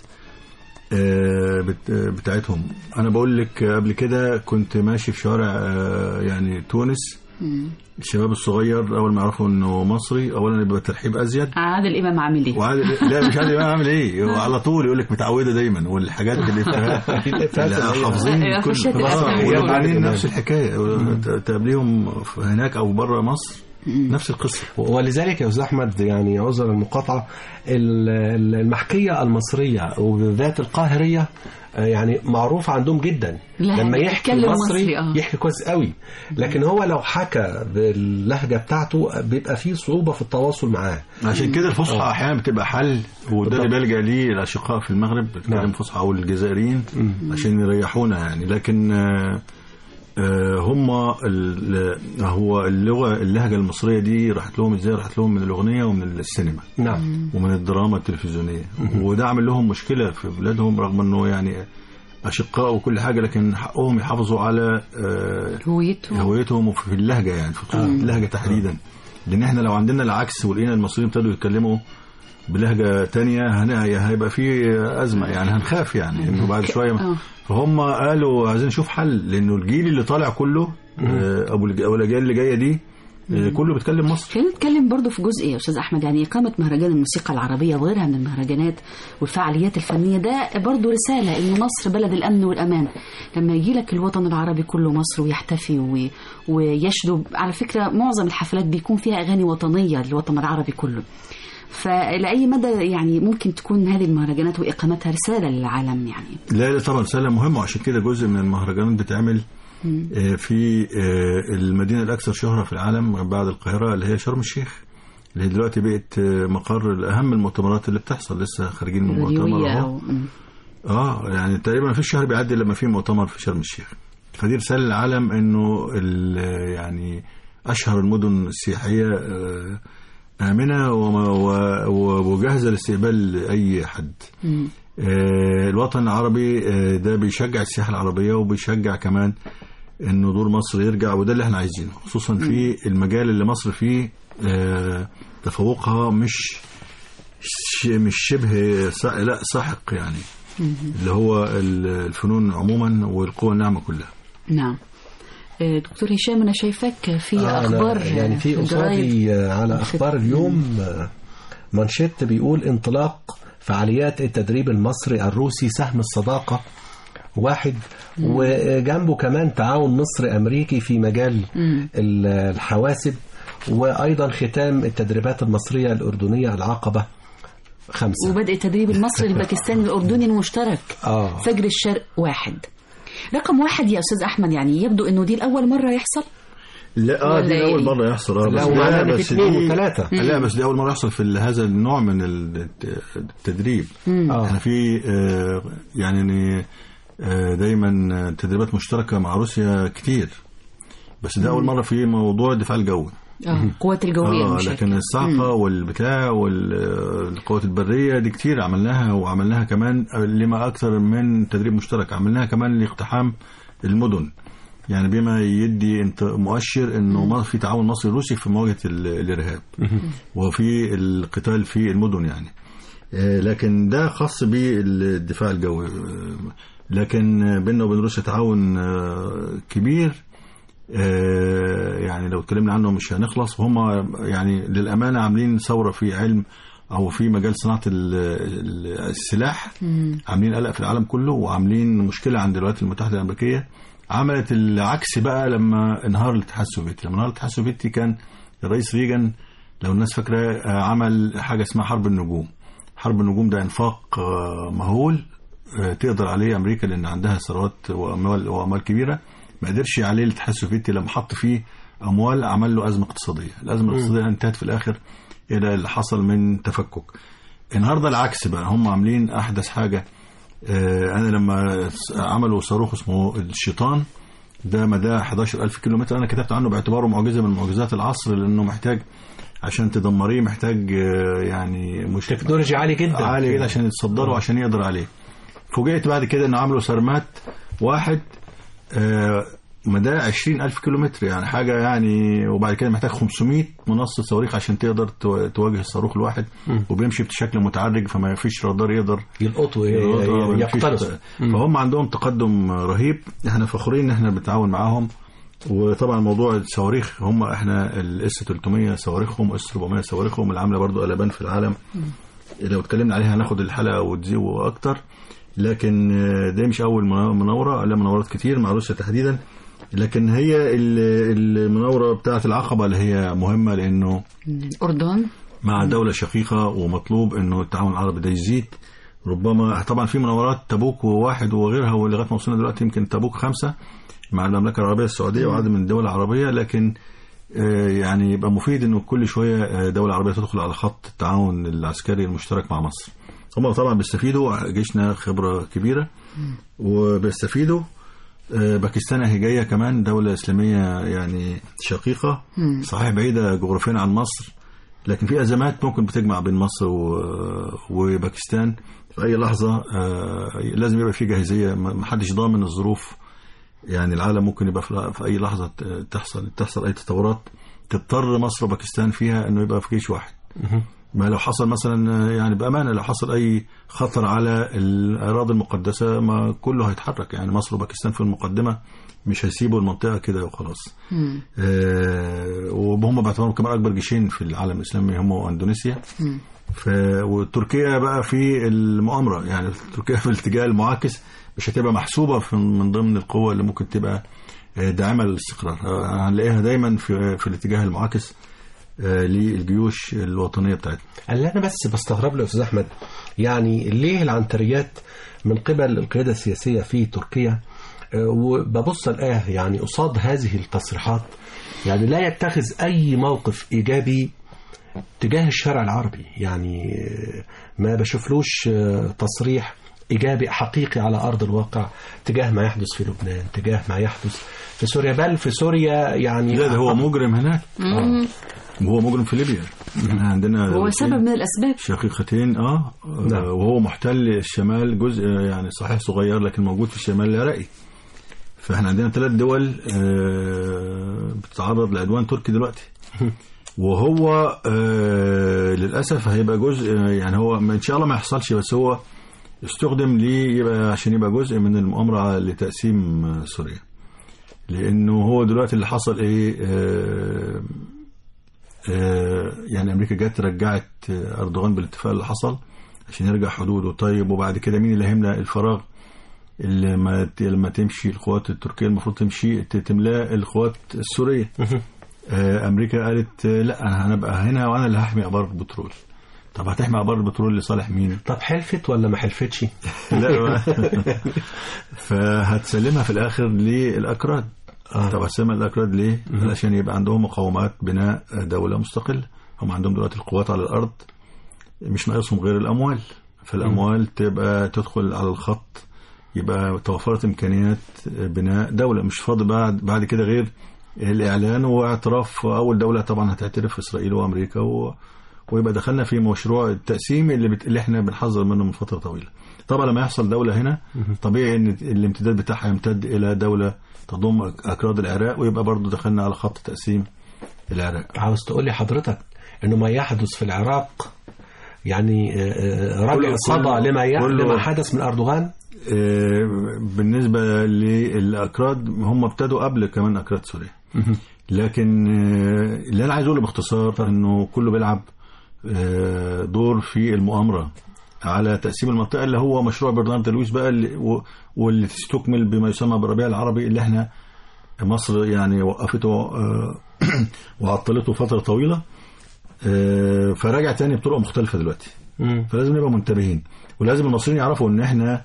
آه، بت- آه، بتاعتهم انا بقول لك قبل كده كنت ماشي في شوارع آه، يعني تونس الشباب الصغير اول ما يعرفوا انه مصري اولا يبقى ترحيب ازيد عادل امام عامل ايه وعادل لا مش عارف بقى عامل ايه وعلى طول يقول لك متعوده دايما والحاجات الافيهات الإفيهات لا، اللي هي- حافظين أيوة، كل خشيت آه، الأسئلة. واللبنانيين أيوة. نفس الحكايه تقابليهم هناك او بره مصر نفس القصه ولذلك يا استاذ احمد يعني عذر المقاطعه ال- ال- المحكيه المصريه وبالذات القاهريه آه، يعني معروف عندهم جدا لا، لما يحكي بيتكلم مصري, مصري، آه. يحكي كويس قوي لكن هو لو حكى باللهجه بتاعته بيبقى فيه صعوبه في التواصل معاه عشان كده الفصحى احيانا بتبقى حل وده اللي بيلجا ليه الاشقاء في المغرب بيتكلموا نعم. فصحى او الجزائريين عشان يريحونا يعني لكن آه، آه، هم ال- هو اللغه اللهجه المصريه دي راحت لهم ازاي راحت لهم من الاغنيه ومن السينما نعم ومن الدراما التلفزيونيه وده عامل لهم مشكله في بلادهم رغم انه يعني اشقاء وكل حاجه لكن حقهم يحافظوا على آه، هويته هويتهم وفي اللهجه يعني في خصوص اللهجه تحديدا لان احنا لو عندنا العكس ولقينا المصريين ابتدوا يتكلموا بلهجه تانية هن- هيبقى في ازمه يعني هنخاف يعني انه بعد شويه آه. فهم قالوا عايزين نشوف حل لانه الجيل اللي طالع كله آه، او الج- أو الاجيال اللي جايه دي آه، كله بيتكلم مصري خلينا نتكلم برضو في جزء يا استاذ احمد يعني اقامه مهرجان الموسيقى العربيه وغيرها من المهرجانات والفعاليات الفنيه ده برضو رساله ان مصر بلد الامن والامان لما يجي لك الوطن العربي كله مصر ويحتفي وي- ويشدو على فكره معظم الحفلات بيكون فيها اغاني وطنيه للوطن العربي كله فلأي مدى يعني ممكن تكون هذه المهرجانات وإقامتها رسالة للعالم يعني لا لا طبعا رساله مهمه وعشان كده جزء من المهرجانات بتتعمل آه، في آه، المدينه الاكثر شهره في العالم بعد القاهره اللي هي شرم الشيخ اللي هي دلوقتي بقت آه، مقر اهم المؤتمرات اللي بتحصل لسه خارجين من مؤتمر راديوية اهو أو م. اه يعني تقريبا ما فيش شهر بيعدي لما في مؤتمر في شرم الشيخ فدي رساله للعالم انه ال- يعني اشهر المدن السياحيه آه، امنه وما- و- و- وجاهزه لاستقبال اي حد آه، الوطن العربي آه، ده بيشجع السياحه العربيه وبيشجع كمان انه دور مصر يرجع وده اللي احنا عايزينه خصوصا في المجال اللي مصر فيه آه، تفوقها مش ش- مش شبه صا- لا ساحق يعني اللي هو ال- الفنون عموما والقوى الناعمه كلها نعم آه، دكتور هشام أنا شايفاك في آه، أنا أخبار يعني في الجرايد. قصادي آه، على اخبار اليوم آه، مانشيت بيقول انطلاق فعاليات التدريب المصري الروسي سهم الصداقه واحد وجنبه كمان تعاون مصري امريكي في مجال ال- الحواسب وايضا ختام التدريبات المصريه الاردنيه العقبه خمسه وبدء التدريب المصري الباكستاني الأردني المشترك آه. فجر الشرق واحد رقم واحد يا أستاذ أحمد يعني يبدو أنه دي الأول مرة يحصل لا اه ولا دي إيه؟ اول مره يحصل اه لا، بس ومعناه إن في بس اتنين دي- وتلاتة. لا بس دي اول مره يحصل في هذا النوع من الت- التدريب آه. احنا في آه، يعني آه، دايما تدريبات مشتركه مع روسيا كتير بس ده اول مره في موضوع الدفاع الجوي آه. قوات الجوية اه المشاركة. لكن الصاعقه والبتاع والقوات البريه دي كتير عملناها وعملناها كمان لما اكثر من تدريب مشترك عملناها كمان لاقتحام المدن يعني بما يدي انت مؤشر انه ما في تعاون مصري روسي في مواجهه ال- الارهاب وفي القتال في المدن يعني آه، لكن ده خاص بالدفاع الجوي آه، لكن بيننا وبين روسيا تعاون آه، كبير آه، يعني لو اتكلمنا عنه مش هنخلص وهم يعني للامانه عاملين ثوره في علم او في مجال صناعه ال- ال- السلاح عاملين قلق في العالم كله وعاملين مشكله عند الولايات المتحده الامريكيه عملت العكس بقى لما انهار الاتحاد السوفيتي لما انهار الاتحاد السوفيتي كان الرئيس ريجن لو الناس فاكره آه، عمل حاجه اسمها حرب النجوم حرب النجوم ده انفاق آه، مهول آه، تقدر عليه امريكا لان عندها ثروات واموال واموال كبيره ما قدرش عليه الاتحاد السوفيتي لما حط فيه اموال عمل له ازمه اقتصاديه الازمه الاقتصاديه انتهت في الاخر الى اللي حصل من تفكك النهارده العكس بقى هم عاملين احدث حاجه آه، انا لما عملوا صاروخ اسمه الشيطان ده مداه 11000 كيلو متر انا كتبت عنه باعتباره معجزه من معجزات العصر لانه محتاج عشان تدمريه محتاج آه، يعني مش تكنولوجيا عالي جدا عالي جدا عشان يتصدروا عشان يقدر عليه فوجئت بعد كده انه عملوا سرمات واحد آه، مداه 20000 كيلو متر يعني حاجه يعني وبعد كده محتاج 500 منصه صواريخ عشان تقدر تو- تواجه الصاروخ الواحد وبيمشي بشكل متعرج فما فيش رادار يقدر يلقطوا يقدر- ي- مفيش- يقتنصوا فهم عندهم تقدم رهيب احنا فخورين ان احنا بنتعاون معاهم وطبعا موضوع الصواريخ هم احنا الاس 300 صواريخهم اس 400 صواريخهم اللي عامله برضو قلبان في العالم لو اتكلمنا عليها هناخد الحلقه وتزيو اكتر لكن آه، دي مش اول منا- مناوره لا مناورات كتير مع روسيا تحديدا لكن هي ال- المناوره بتاعه العقبه اللي هي مهمه لانه الأردن مع دولة شقيقة ومطلوب انه التعاون العربي ده يزيد ربما طبعا في مناورات تبوك وواحد وغيرها ولغايه ما وصلنا دلوقتي يمكن تبوك خمسة مع المملكة العربية السعودية وعدد من الدول العربية لكن آه، يعني يبقى مفيد انه كل شوية آه، دولة عربية تدخل على خط التعاون العسكري المشترك مع مصر هم طبعا بيستفيدوا جيشنا خبرة كبيرة وبيستفيدوا آه، باكستان هي جايه كمان دوله اسلاميه يعني شقيقه صحيح بعيده جغرافيا عن مصر لكن في ازمات ممكن بتجمع بين مصر و- وباكستان في اي لحظه آه، لازم يبقى في جاهزيه ما ما حدش ضامن الظروف يعني العالم ممكن يبقى في في اي لحظه ت- تحصل تحصل اي تطورات تضطر مصر وباكستان فيها انه يبقى في جيش واحد ما لو حصل مثلا يعني بامانه لو حصل اي خطر على الاراضي المقدسه ما كله هيتحرك يعني مصر وباكستان في المقدمه مش هيسيبوا المنطقه كده وخلاص آه وهم باعتبارهم كمان اكبر جيشين في العالم الاسلامي هم واندونيسيا ف... وتركيا بقى في المؤامره يعني تركيا في الاتجاه المعاكس مش هتبقى محسوبه في من ضمن القوى اللي ممكن تبقى آه، داعمه للاستقرار آه، هنلاقيها دايما في في الاتجاه المعاكس آه، للجيوش الوطنيه بتاعتنا اللي انا بس بستغرب له يا استاذ احمد يعني ليه العنتريات من قبل القياده السياسيه في تركيا آه، وببص الآه يعني قصاد هذه التصريحات يعني لا يتخذ أي موقف إيجابي تجاه الشارع العربي يعني آه، ما بشوفلوش آه، تصريح إيجابي حقيقي على أرض الواقع تجاه ما يحدث في لبنان تجاه ما يحدث في سوريا بل في سوريا يعني لا ده هو مجرم هناك وهو مجرم في ليبيا احنا عندنا هو دولتين سبب من الأسباب شقيقتين اه نعم. آه، وهو محتل الشمال جزء يعني صحيح صغير لكن موجود في الشمال العراقي فاحنا عندنا ثلاث دول آه، بتتعرض لعدوان تركي دلوقتي وهو آه، للاسف هيبقى جزء آه، يعني هو ان شاء الله ما يحصلش بس هو استخدم ليه يبقى عشان يبقى جزء من المؤامره لتقسيم آه، سوريا لانه هو دلوقتي اللي حصل ايه آه، آه، يعني امريكا جت رجعت آه، اردوغان بالاتفاق اللي حصل عشان يرجع حدوده طيب وبعد كده مين اللي هيملى الفراغ اللي لما لما تمشي القوات التركيه المفروض تمشي ت- تملاه القوات السوريه آه، امريكا قالت آه، لا انا هنبقى هنا وانا اللي هحمي ابار البترول طب هتحمي ابار البترول لصالح مين؟ طب حلفت ولا ما حلفتش لا فهتسلمها في الاخر للاكراد آه. طب هتسلمها للاكراد ليه؟ علشان يبقى عندهم مقومات بناء دوله مستقله هم عندهم دلوقتي القوات على الارض مش ناقصهم غير الاموال فالاموال تبقى تدخل على الخط يبقى توفرت امكانيات بناء دوله مش فاضي بعد بعد كده غير الاعلان واعتراف اول دوله طبعا هتعترف اسرائيل وامريكا و ويبقى دخلنا في مشروع التقسيم اللي, بت... اللي احنا بنحذر منه من فتره طويله. طبعا لما يحصل دوله هنا طبيعي ان الامتداد بتاعها يمتد الى دوله تضم اكراد العراق ويبقى برضو دخلنا على خط تقسيم العراق. عاوز تقول لي حضرتك انه ما يحدث في العراق يعني آه، آه، رجع كله- صدى كله- لما ي- كله- لما حدث من اردوغان آه، بالنسبة للأكراد هم ابتدوا قبل كمان أكراد سوريا لكن آه، اللي أنا عايز أقوله باختصار إنه كله بيلعب آه، دور في المؤامرة على تقسيم المنطقة اللي هو مشروع برنامج لويس بقى اللي و- واللي تستكمل بما يسمى بالربيع العربي اللي احنا مصر يعني وقفته آه، وعطلته فترة طويلة آه، فراجع تاني بطرق مختلفة دلوقتي مم. فلازم نبقى منتبهين ولازم المصريين يعرفوا ان احنا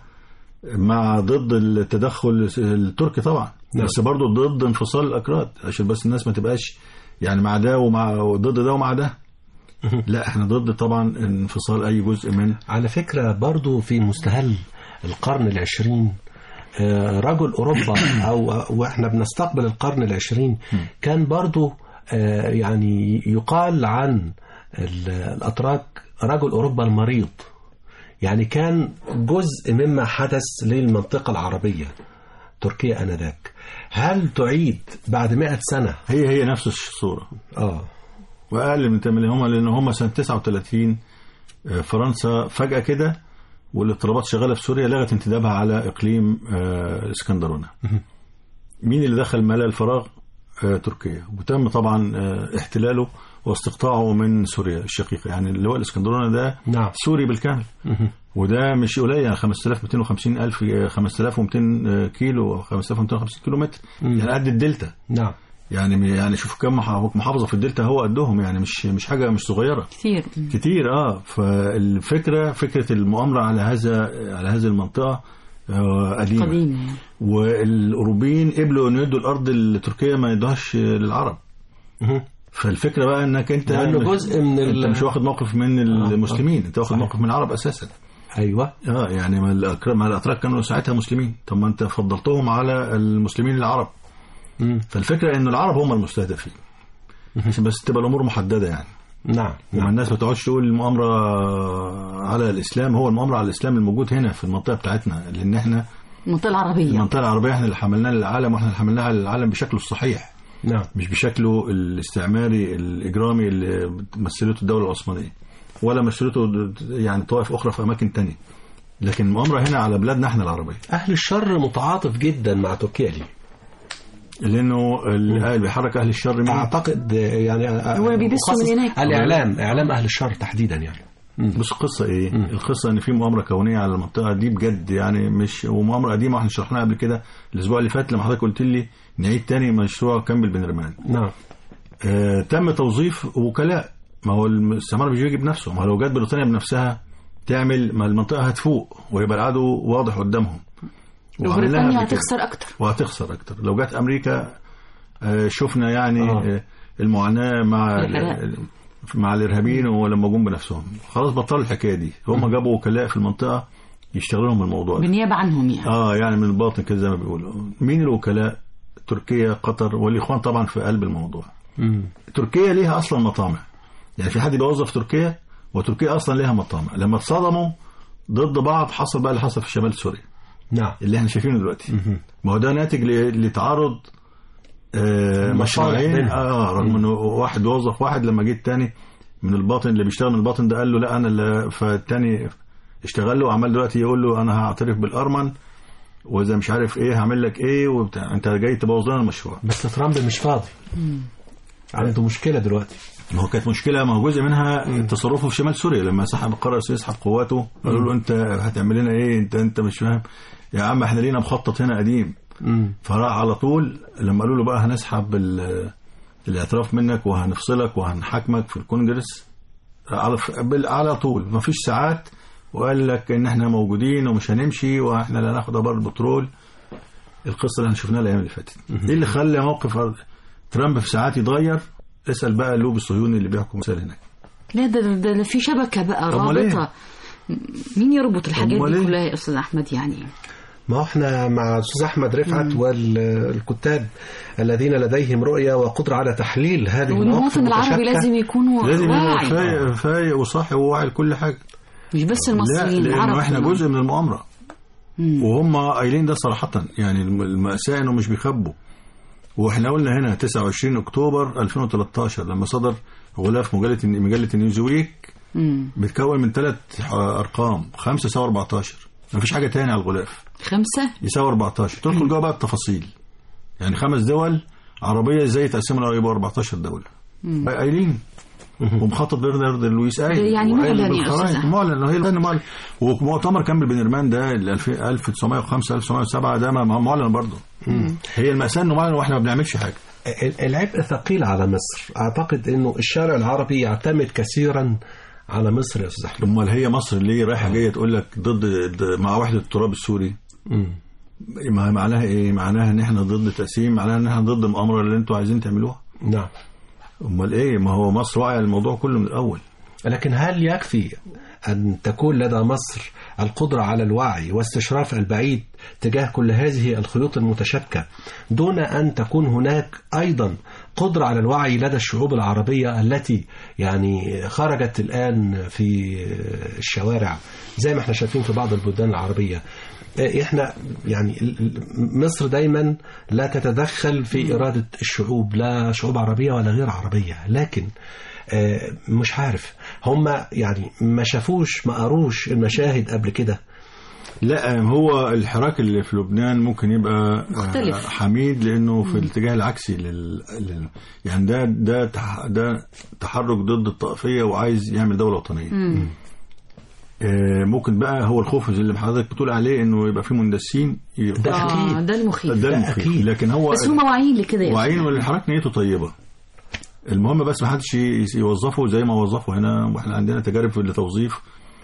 مع ضد التدخل التركي طبعا نعم. بس برضه ضد انفصال الاكراد عشان بس الناس ما تبقاش يعني مع ده ومع ضد ده ومع ده لا احنا ضد طبعا انفصال اي جزء من على فكرة برضو في مستهل القرن العشرين آه، رجل أوروبا أو وإحنا بنستقبل القرن العشرين كان برضو آه، يعني يقال عن ال- الأتراك رجل أوروبا المريض يعني كان جزء مما حدث للمنطقة العربية تركيا أنذاك هل تعيد بعد مئة سنة هي هي نفس الصوره آه واقل من 80 هم لان هم سنه 39 آه، فرنسا فجاه كده والاضطرابات شغاله في سوريا لغت انتدابها على اقليم آه، الاسكندرونه مين اللي دخل ملأ الفراغ آه، تركيا وتم طبعا آه، احتلاله واستقطاعه من سوريا الشقيقه يعني اللي هو الاسكندرونه ده نعم سوري بالكامل وده مش قليل يعني 5250 الف 5200 كيلو 5250 كيلو متر يعني قد الدلتا نعم يعني يعني شوف كم مح- محافظه في الدلتا هو قدهم يعني مش مش حاجه مش صغيره كتير كتير اه فالفكره فكره المؤامره على هذا على هذه المنطقه آه، قديمه قديم يعني والاوروبيين قبلوا ان يدوا الارض التركيه ما يدوهاش للعرب مهم. فالفكره بقى انك انت لأنه جزء من ال- انت مش واخد موقف من المسلمين انت واخد صحيح. موقف من العرب اساسا أيوة اه يعني ما الأكرا- ما الاتراك كانوا ساعتها مسلمين طب ما انت فضلتهم على المسلمين العرب مم. فالفكره ان العرب هم المستهدفين عشان بس تبقى الامور محدده يعني نعم وما نعم الناس ما تقعدش تقول المؤامره على الاسلام هو المؤامره على الاسلام الموجود هنا في المنطقه بتاعتنا لان احنا المنطقة العربية المنطقه العربيه احنا اللي حملناها للعالم واحنا اللي حملناها للعالم بشكله الصحيح نعم مش بشكله الاستعماري الاجرامي اللي مثلته الدوله العثمانيه ولا مثلته يعني طوائف اخرى في اماكن تانية لكن المؤامره هنا على بلادنا احنا العربيه أهل الشر متعاطف جدا مع تركيا ليه لانه اللي بيحرك اهل الشر مين؟ أعتقد يعني هو بيبثوا مخصص من هناك. الإعلام إعلام أهل الشر تحديدا يعني بص القصه ايه؟ القصه ان في مؤامره كونيه على المنطقه دي بجد يعني مش ومؤامره قديمه واحنا شرحناها قبل كده الاسبوع اللي فات لما حضرتك قلت لي نعيد تاني مشروع كامل بن رمان نعم آه تم توظيف وكلاء ما هو الاستعمار مش بيجي بنفسه ما هو لو جت بريطانيا بنفسها تعمل ما المنطقه هتفوق ويبقى العدو واضح قدامهم وعملناها وبريطانيا قبل كده. هتخسر أكتر وهتخسر اكتر لو جت امريكا آه، شفنا يعني آه. آه، المعاناه مع العراق. ال- مع الارهابيين ولما جم بنفسهم خلاص بطلوا الحكايه دي هم جابوا وكلاء في المنطقه يشتغلوا لهم الموضوع ده بالنيابة عنهم يعني اه يعني من الباطن كده زي ما بيقولوا مين الوكلاء تركيا قطر والاخوان طبعا في قلب الموضوع مم. تركيا ليها اصلا مطامع يعني في حد بيوظف تركيا وتركيا اصلا ليها مطامع لما اتصدموا ضد بعض حصل بقى اللي حصل في شمال سوريا نعم اللي احنا شايفينه دلوقتي ما هو ده ناتج ل- لتعارض آه مصالح مشروعين بينهم. اه رغم انه واحد وظف واحد لما جه التاني من الباطن اللي بيشتغل من الباطن ده قال له لا انا اللي فالتاني اشتغل له وعمال دلوقتي يقول له انا هعترف بالارمن واذا مش عارف ايه هعمل لك ايه وبتاع انت جاي تبوظ لنا المشروع بس ترامب مش فاضي عنده مشكلة دلوقتي ما هو كانت مشكله ما هو جزء منها تصرفه في شمال سوريا لما سحب قرر يسحب قواته قالوا له انت هتعمل لنا ايه انت انت مش فاهم يا عم احنا لينا مخطط هنا قديم مم. فراح على طول لما قالوا له بقى هنسحب ال- الاعتراف منك وهنفصلك وهنحاكمك في الكونجرس على بال- على طول ما فيش ساعات وقال لك ان احنا موجودين ومش هنمشي واحنا لا ناخد ابار البترول القصه اللي احنا شفناها الايام اللي فاتت ايه اللي خلى موقف ترامب في ساعات يتغير اسال بقى اللوب الصهيوني اللي بيحكم مثال هناك لا ده, ده, ده في شبكة بقى أمال إيه؟ رابطة مين يربط الحاجات أمال دي إيه؟ كلها يا أستاذ أحمد يعني ما هو احنا مع الاستاذ احمد رفعت والكتاب الذين لديهم رؤيه وقدره على تحليل هذه المواقف والمواطن العربي المتشابكة. لازم يكون لازم يبقى واعي فايق فايق وصاحي وواعي لكل حاجه مش بس لا المصريين العرب لانه احنا كمان. جزء من المؤامره مم. وهم قايلين ده صراحة يعني الم- المأساة انه مش بيخبوا واحنا قلنا هنا 29 اكتوبر 2013 لما صدر غلاف مجلة مجلة نيوزويك مم. بتكون من ثلاث ارقام 5 7 14 مفيش حاجه تاني على الغلاف خمسة يساوي 14 تدخل جوه بقى التفاصيل يعني خمس دول عربيه ازاي تقسموا يبقوا 14 دوله قايلين ومخطط برنارد لويس قايل يعني وقايل معلن يا بالخرائط. أستاذ معلن هي لأن معلن ومؤتمر كامل بنرمان ده ال 2000 1905 1907 ده ما- معلن برضه هي المأساة انه معلن واحنا ما بنعملش حاجه ال- العبء ثقيل على مصر أعتقد أنه الشارع العربي يعتمد كثيرا على مصر يا أستاذ أحمد امال هي مصر ليه رايحه جايه تقول لك ضد ضد- مع وحده التراب السوري مم. ما معناها ايه معناها ان احنا ضد تقسيم معناها ان احنا ضد المؤامره اللي انتوا عايزين تعملوها نعم امال ايه ما هو مصر واعيه الموضوع كله من الاول لكن هل يكفي أن تكون لدى مصر القدرة على الوعي واستشراف البعيد تجاه كل هذه الخيوط المتشابكة دون أن تكون هناك أيضا قدرة على الوعي لدى الشعوب العربية التي يعني خرجت الآن في الشوارع زي ما احنا شايفين في بعض البلدان العربية احنا يعني ال- ال- مصر دايما لا تتدخل في إرادة الشعوب لا شعوب عربية ولا غير عربية لكن آه، مش عارف هم يعني ما شافوش ما قروش المشاهد قبل كده لا هو الحراك اللي في لبنان ممكن يبقى آه، مختلف. حميد لانه في الاتجاه العكسي لل... لل... يعني ده ده تح... ده تحرك ضد الطائفيه وعايز يعمل دوله وطنيه آه، ممكن بقى هو الخوف اللي حضرتك بتقول عليه انه يبقى في مندسين ي- ده آه أكيد. ده المخيف ده ده المخيف. أكيد. لكن هو بس هم واعيين لكده يا واعيين أستاذ. والحراك نيته طيبه المهم بس ما حدش ي- يوظفه زي ما وظفوا هنا واحنا عندنا تجارب في لتوظيف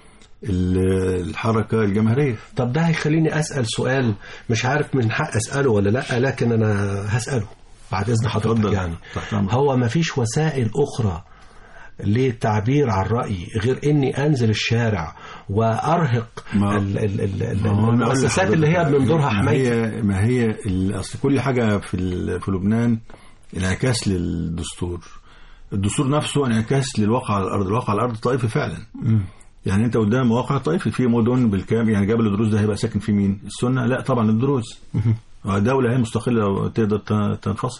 ال- الحركه الجماهيريه طب ده هيخليني أسأل سؤال مش عارف من حق أسأله ولا لا لكن أنا هسأله بعد إذن حضرتك اتفضل. يعني تحت أمرك. هو ما فيش وسائل أخرى للتعبير عن رأيي غير إني أنزل الشارع وأرهق ما- ال- ال- ال- ال- ما هو أنا أقول المؤسسات اللي هي لحضرتك، بننظرها ما حماية هي ما هي ال- اصل كل حاجه في ال- في لبنان انعكاس للدستور الدستور نفسه انعكاس للواقع على الارض الواقع على الارض طائفي فعلا يعني انت قدام واقع طائفي في مدن بالكامل يعني جبل الدروز ده هيبقى ساكن في مين السنه لا طبعا الدروز دوله هي مستقله تقدر ت- تنفصل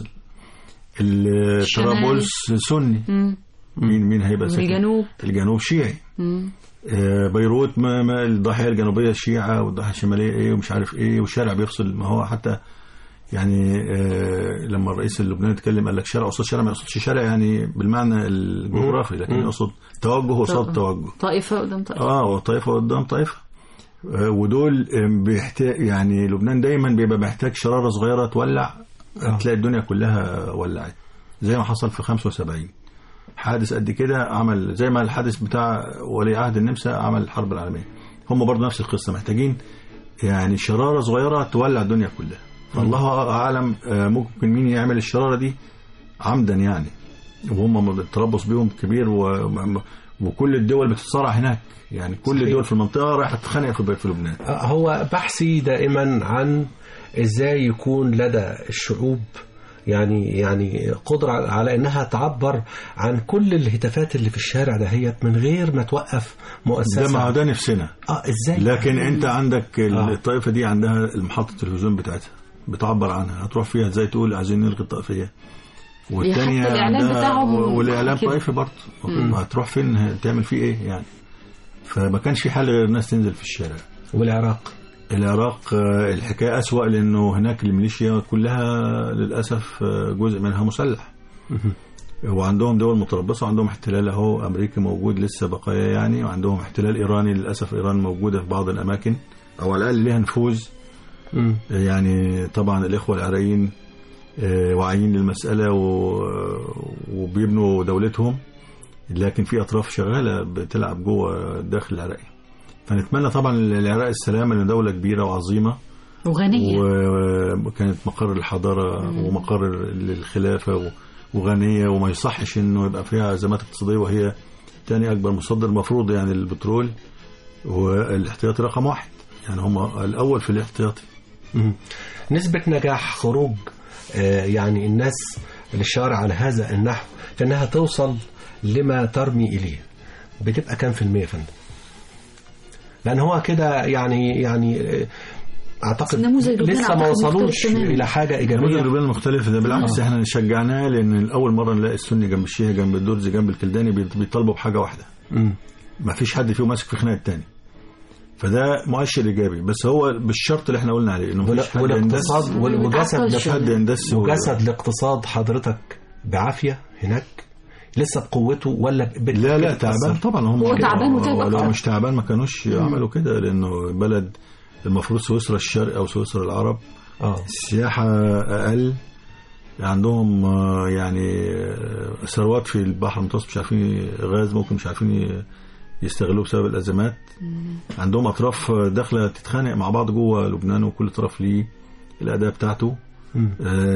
ال- الشمال. طرابلس سني مم. مين مين هيبقى ساكن والجنوب الجنوب شيعي مم. آه، بيروت ما, ما الضاحيه الجنوبيه الشيعه والضاحيه الشماليه ايه ومش عارف ايه والشارع بيفصل ما هو حتى يعني آه لما الرئيس اللبناني اتكلم قال لك شارع قصاد شارع ما يقصدش شارع يعني بالمعنى الجغرافي لكن يقصد توجه قصاد توجه طائفة قدام طائفة اه وطائفه قدام طائفه آه ودول آه، بيحتاج يعني لبنان دايما بيبقى محتاج شراره صغيره تولع آه. تلاقي الدنيا كلها ولعت زي ما حصل في 75 حادث قد كده عمل زي ما الحادث بتاع ولي عهد النمسا عمل الحرب العالميه هم برضه نفس القصه محتاجين يعني شراره صغيره تولع الدنيا كلها فالله اعلم آه، ممكن مين يعمل الشراره دي عمدا يعني وهم التربص بيهم كبير و... وكل الدول بتتصارع هناك يعني كل صحيح. الدول في المنطقه رايحه تتخانق في في لبنان هو بحثي دائما عن ازاي يكون لدى الشعوب يعني يعني قدرة على انها تعبر عن كل الهتافات اللي في الشارع دهيت من غير ما توقف مؤسسة ده ما هو ده نفسنا اه ازاي لكن انت عندك آه. الطائفه دي عندها محطه التلفزيون بتاعتها بتعبر عنها هتروح فيها ازاي تقول عايزين نلغي الطائفيه والتانية حتى الإعلان عندها- بتاعهم والإعلان كده. طائفي برضه هتروح فين تعمل فيه إيه يعني فما كانش في حل غير الناس تنزل في الشارع والعراق العراق آه، الحكاية أسوأ لأنه هناك الميليشيا كلها للأسف آه، جزء منها مسلح وعندهم دول متربصة وعندهم احتلال أهو أمريكي موجود لسه بقايا يعني وعندهم احتلال إيراني للأسف إيران موجودة في بعض الأماكن أو على الأقل ليها نفوذ مم. يعني طبعا الإخوة العراقيين آه، واعيين للمسألة و- وبيبنوا دولتهم لكن في أطراف شغالة بتلعب جوه الداخل العراقي فنتمنى طبعا للعراق السلامة لأن دولة كبيرة وعظيمة وغنية وكانت مقر الحضارة ومقر للخلافة و- وغنية وما يصحش انه يبقى فيها ازمات اقتصادية وهي تاني اكبر مصدر المفروض يعني البترول والاحتياطي رقم واحد يعني هم الاول في الاحتياطي مم. نسبة نجاح خروج آه، يعني الناس للشارع على هذا النحو في انها توصل لما ترمي اليه بتبقى كام في المية يا فندم؟ لان هو كده يعني يعني آه، اعتقد نموذج لبنان لسه ما أعتقد وصلوش مختلف تماماً. الى حاجة نموذج ايجابية لبنان المختلف ده بالعكس احنا شجعناه لان اول مرة نلاقي السني جنب الشيعي جنب الدرزي جنب الكلداني بيط- بيطالبوا بحاجة واحدة مم. ما فيش حد فيهم ماسك في خناق التاني فده مؤشر ايجابي بس هو بالشرط اللي احنا قلنا عليه انه مفيش حد يندس والاقتصاد وال- وجسد مفيش حد يندس و- وجسد الاقتصاد حضرتك بعافيه هناك لسه بقوته ولا ب- لا لا بتتأثر؟ تعبان طبعا هم هو تعبان وتعب هو لو أكتر. مش تعبان ما كانوش عملوا كده لانه بلد المفروض سويسرا الشرق او سويسرا العرب اه السياحة أقل عندهم آه، يعني آه، ثروات في البحر المتوسط مش عارفين غاز ممكن مش عارفين ي- يستغلوه بسبب الأزمات عندهم أطراف آه، داخلة تتخانق مع بعض جوه لبنان وكل طرف ليه الأداة بتاعته مم.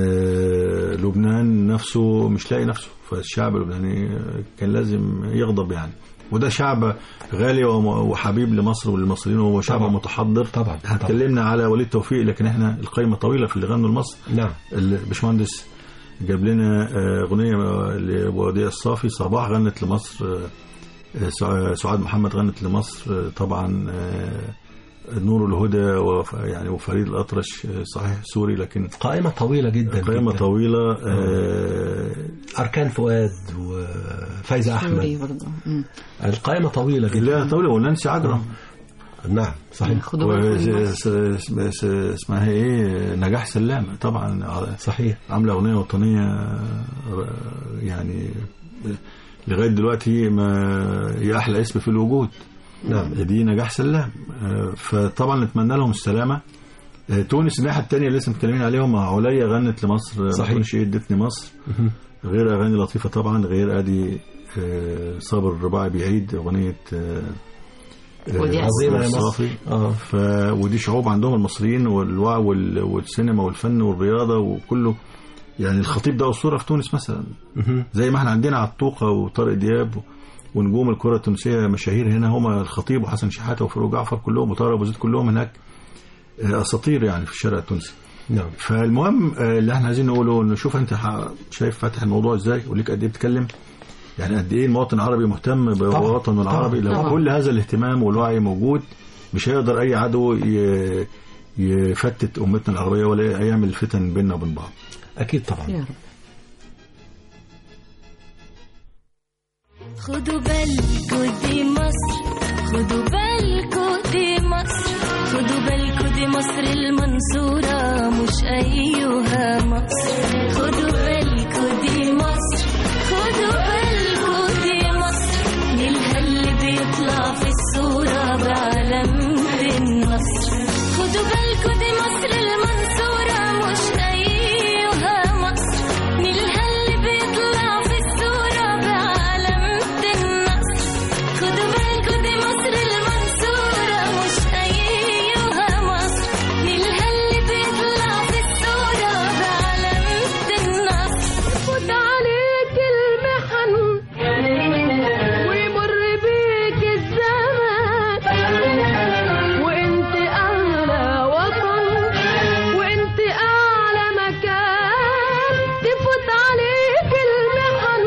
آه، لبنان نفسه مش لاقي نفسه فالشعب اللبناني آه، كان لازم يغضب يعني وده شعب غالي وم- وحبيب لمصر وللمصريين وهو شعب طبعا. متحضر طبعا احنا طبعا. اتكلمنا على وليد توفيق لكن احنا القايمه طويله في اللي غنوا لمصر نعم الباشمهندس جاب لنا آه، اغنيه آه، لوديع الصافي صباح غنت لمصر آه، آه، سع- سعاد محمد غنت لمصر آه، طبعا آه، نور الهدى وف يعني وفريد الاطرش آه، صحيح سوري لكن قائمة طويلة جدا قائمه جداً. طويله آه، أركان فؤاد وفايزة سوري أحمد برضه مم. القائمة طويلة جدا لا طويله ونانسي عجرم نعم صحيح خدوا بالكم من وس- س- س- س- اسمها ايه نجاح سلام طبعا صحيح عامله اغنيه وطنيه آه، يعني لغايه دلوقتي ما هي احلى اسم في الوجود نعم دي نجاح سلام آه، فطبعا نتمنى لهم السلامه آه، تونس الناحيه الثانيه اللي لسه متكلمين عليهم عليا غنت لمصر صحيح. ما تقولش ايه ادتني مصر مهم. غير اغاني لطيفه طبعا غير ادي آه، صابر الرباعي بيعيد اغنيه آه، آه، ودي عظيمة يا مصر. الصافي اه ف ودي شعوب عندهم المصريين والوعي وال... والسينما والفن والرياضه وكله يعني الخطيب ده اسطوره في تونس مثلا مهم. زي ما احنا عندنا عطوقه وطارق دياب ونجوم الكره التونسيه مشاهير هنا هما الخطيب وحسن شحاته وفاروق جعفر كلهم وطارق ابو زيد كلهم هناك آه، اساطير يعني في الشارع التونسي نعم فالمهم آه، اللي احنا عايزين نقوله انه شوف انت ح- شايف فاتح الموضوع ازاي وليك قد ايه بتتكلم يعني قد ايه المواطن العربي مهتم بوطنه العربي لو طبعاً. كل هذا الاهتمام والوعي موجود مش هيقدر اي عدو ي- يفتت امتنا العربيه ولا يعمل فتن بيننا وبين بعض أكيد طبعا يا رب خدوا بالكوا دي مصر خدوا بالكوا دي مصر خدوا بالكوا دي مصر المنصورة مش أيها مصر خدوا بالكوا دي مصر خدوا بالكوا دي مصر نيلها اللي بيطلع في الصورة بعلامة النصر خدوا بالكوا دي مصر المنصورة مش أيها مصر نيلها اللي بيطلع في الصورة بعلامة النصر خدوا بالكوا دي مصر المنصورة مش أيها مصر نيلها اللي بيطلع في الصورة بعلامة النصر خد عليك المحن ويمر بيك الزمان وانت اغلى وطن وانت اعلى مكان تفوت عليك المحن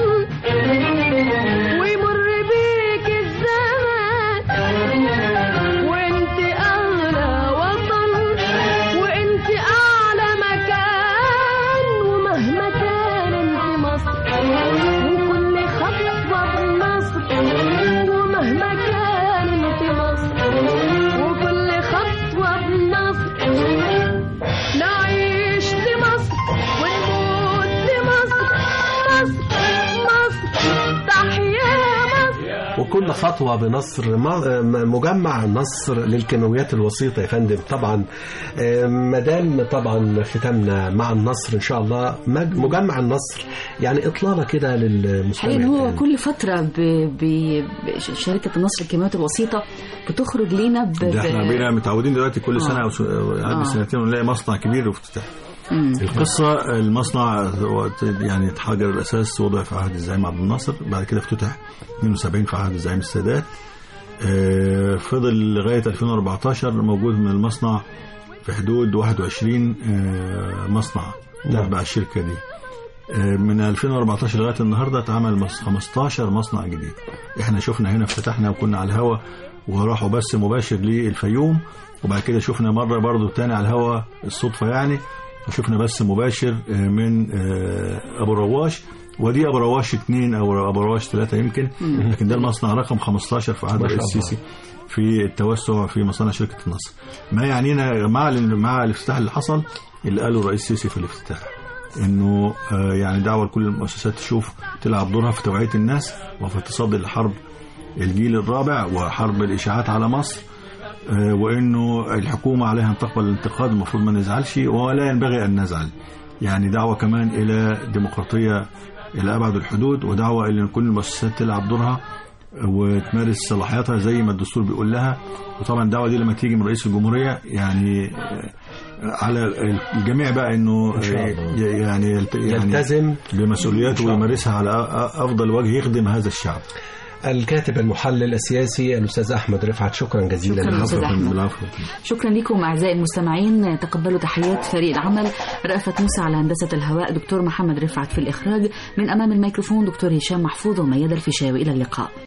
ويمر بيك الزمان وانت اغلى وطن وانت اعلى مكان ومهما كان انت مصر وكل خطوه بنصر ومهما كان انت مصر وكل خطوه بنصر نعيش لمصر ونموت لمصر مصر مصر تحيا مصر وكل خطوة بنصر ما- م- مجمع النصر للكيماويات الوسيطة يا فندم طبعا آه، مدام طبعا ختامنا مع النصر إن شاء الله مج- مجمع النصر يعني إطلالة كده للمستمع حقيقة إن هو الآن. كل فترة ب... ب... ب... شركة النصر الكيماويات الوسيطة بتخرج لينا ب... ده احنا بقينا متعودين دلوقتي كل آه. سنه او س- عدد آه. سنتين ونلاقي مصنع كبير وافتتاح مم. القصه المصنع هو يعني اتحجر الاساس وضع في عهد الزعيم عبد الناصر بعد كده افتتح 72 في عهد الزعيم السادات آه، فضل لغايه 2014 موجود من المصنع في حدود 21 آه، مصنع نعم. تبع الشركه دي آه، من 2014 لغايه النهارده اتعمل مص- 15 مصنع جديد احنا شفنا هنا افتتحنا وكنا على الهوا وراحوا بث مباشر للفيوم وبعد كده شفنا مره برضو تاني على الهوا الصدفه يعني وشفنا بث مباشر آه، من آه، ابو الرواش ودي ابو رواش اثنين او ابو رواش ثلاثه يمكن لكن ده المصنع رقم 15 في عهد ما شاء الرئيس الله. السيسي في التوسع في مصانع شركه النصر ما يعنينا مع ال- مع الافتتاح اللي حصل اللي قاله الرئيس السيسي في الافتتاح انه آه، يعني دعوه لكل المؤسسات تشوف تلعب دورها في توعيه الناس وفي التصدي لحرب الجيل الرابع وحرب الاشاعات على مصر آه، وانه الحكومه عليها ان تقبل الانتقاد المفروض ما نزعلش ولا ينبغي ان نزعل يعني دعوه كمان الى ديمقراطيه الى ابعد الحدود ودعوه الى ان كل المؤسسات تلعب دورها وتمارس صلاحياتها زي ما الدستور بيقول لها وطبعا الدعوه دي لما تيجي من رئيس الجمهوريه يعني آه، على الجميع بقى انه شاء الله. آه، يعني يلت- يعني يلتزم بمسؤولياته ويمارسها على أ- افضل وجه يخدم هذا الشعب الكاتب المحلل السياسي الأستاذ أحمد رفعت شكرا جزيلا شكراً لك. أستاذ أحمد. بالعفو شكرا لكم أعزائي المستمعين تقبلوا تحيات فريق العمل رأفت موسى على هندسة الهواء دكتور محمد رفعت في الإخراج من أمام الميكروفون دكتور هشام محفوظ وميادة الفيشاوي إلى اللقاء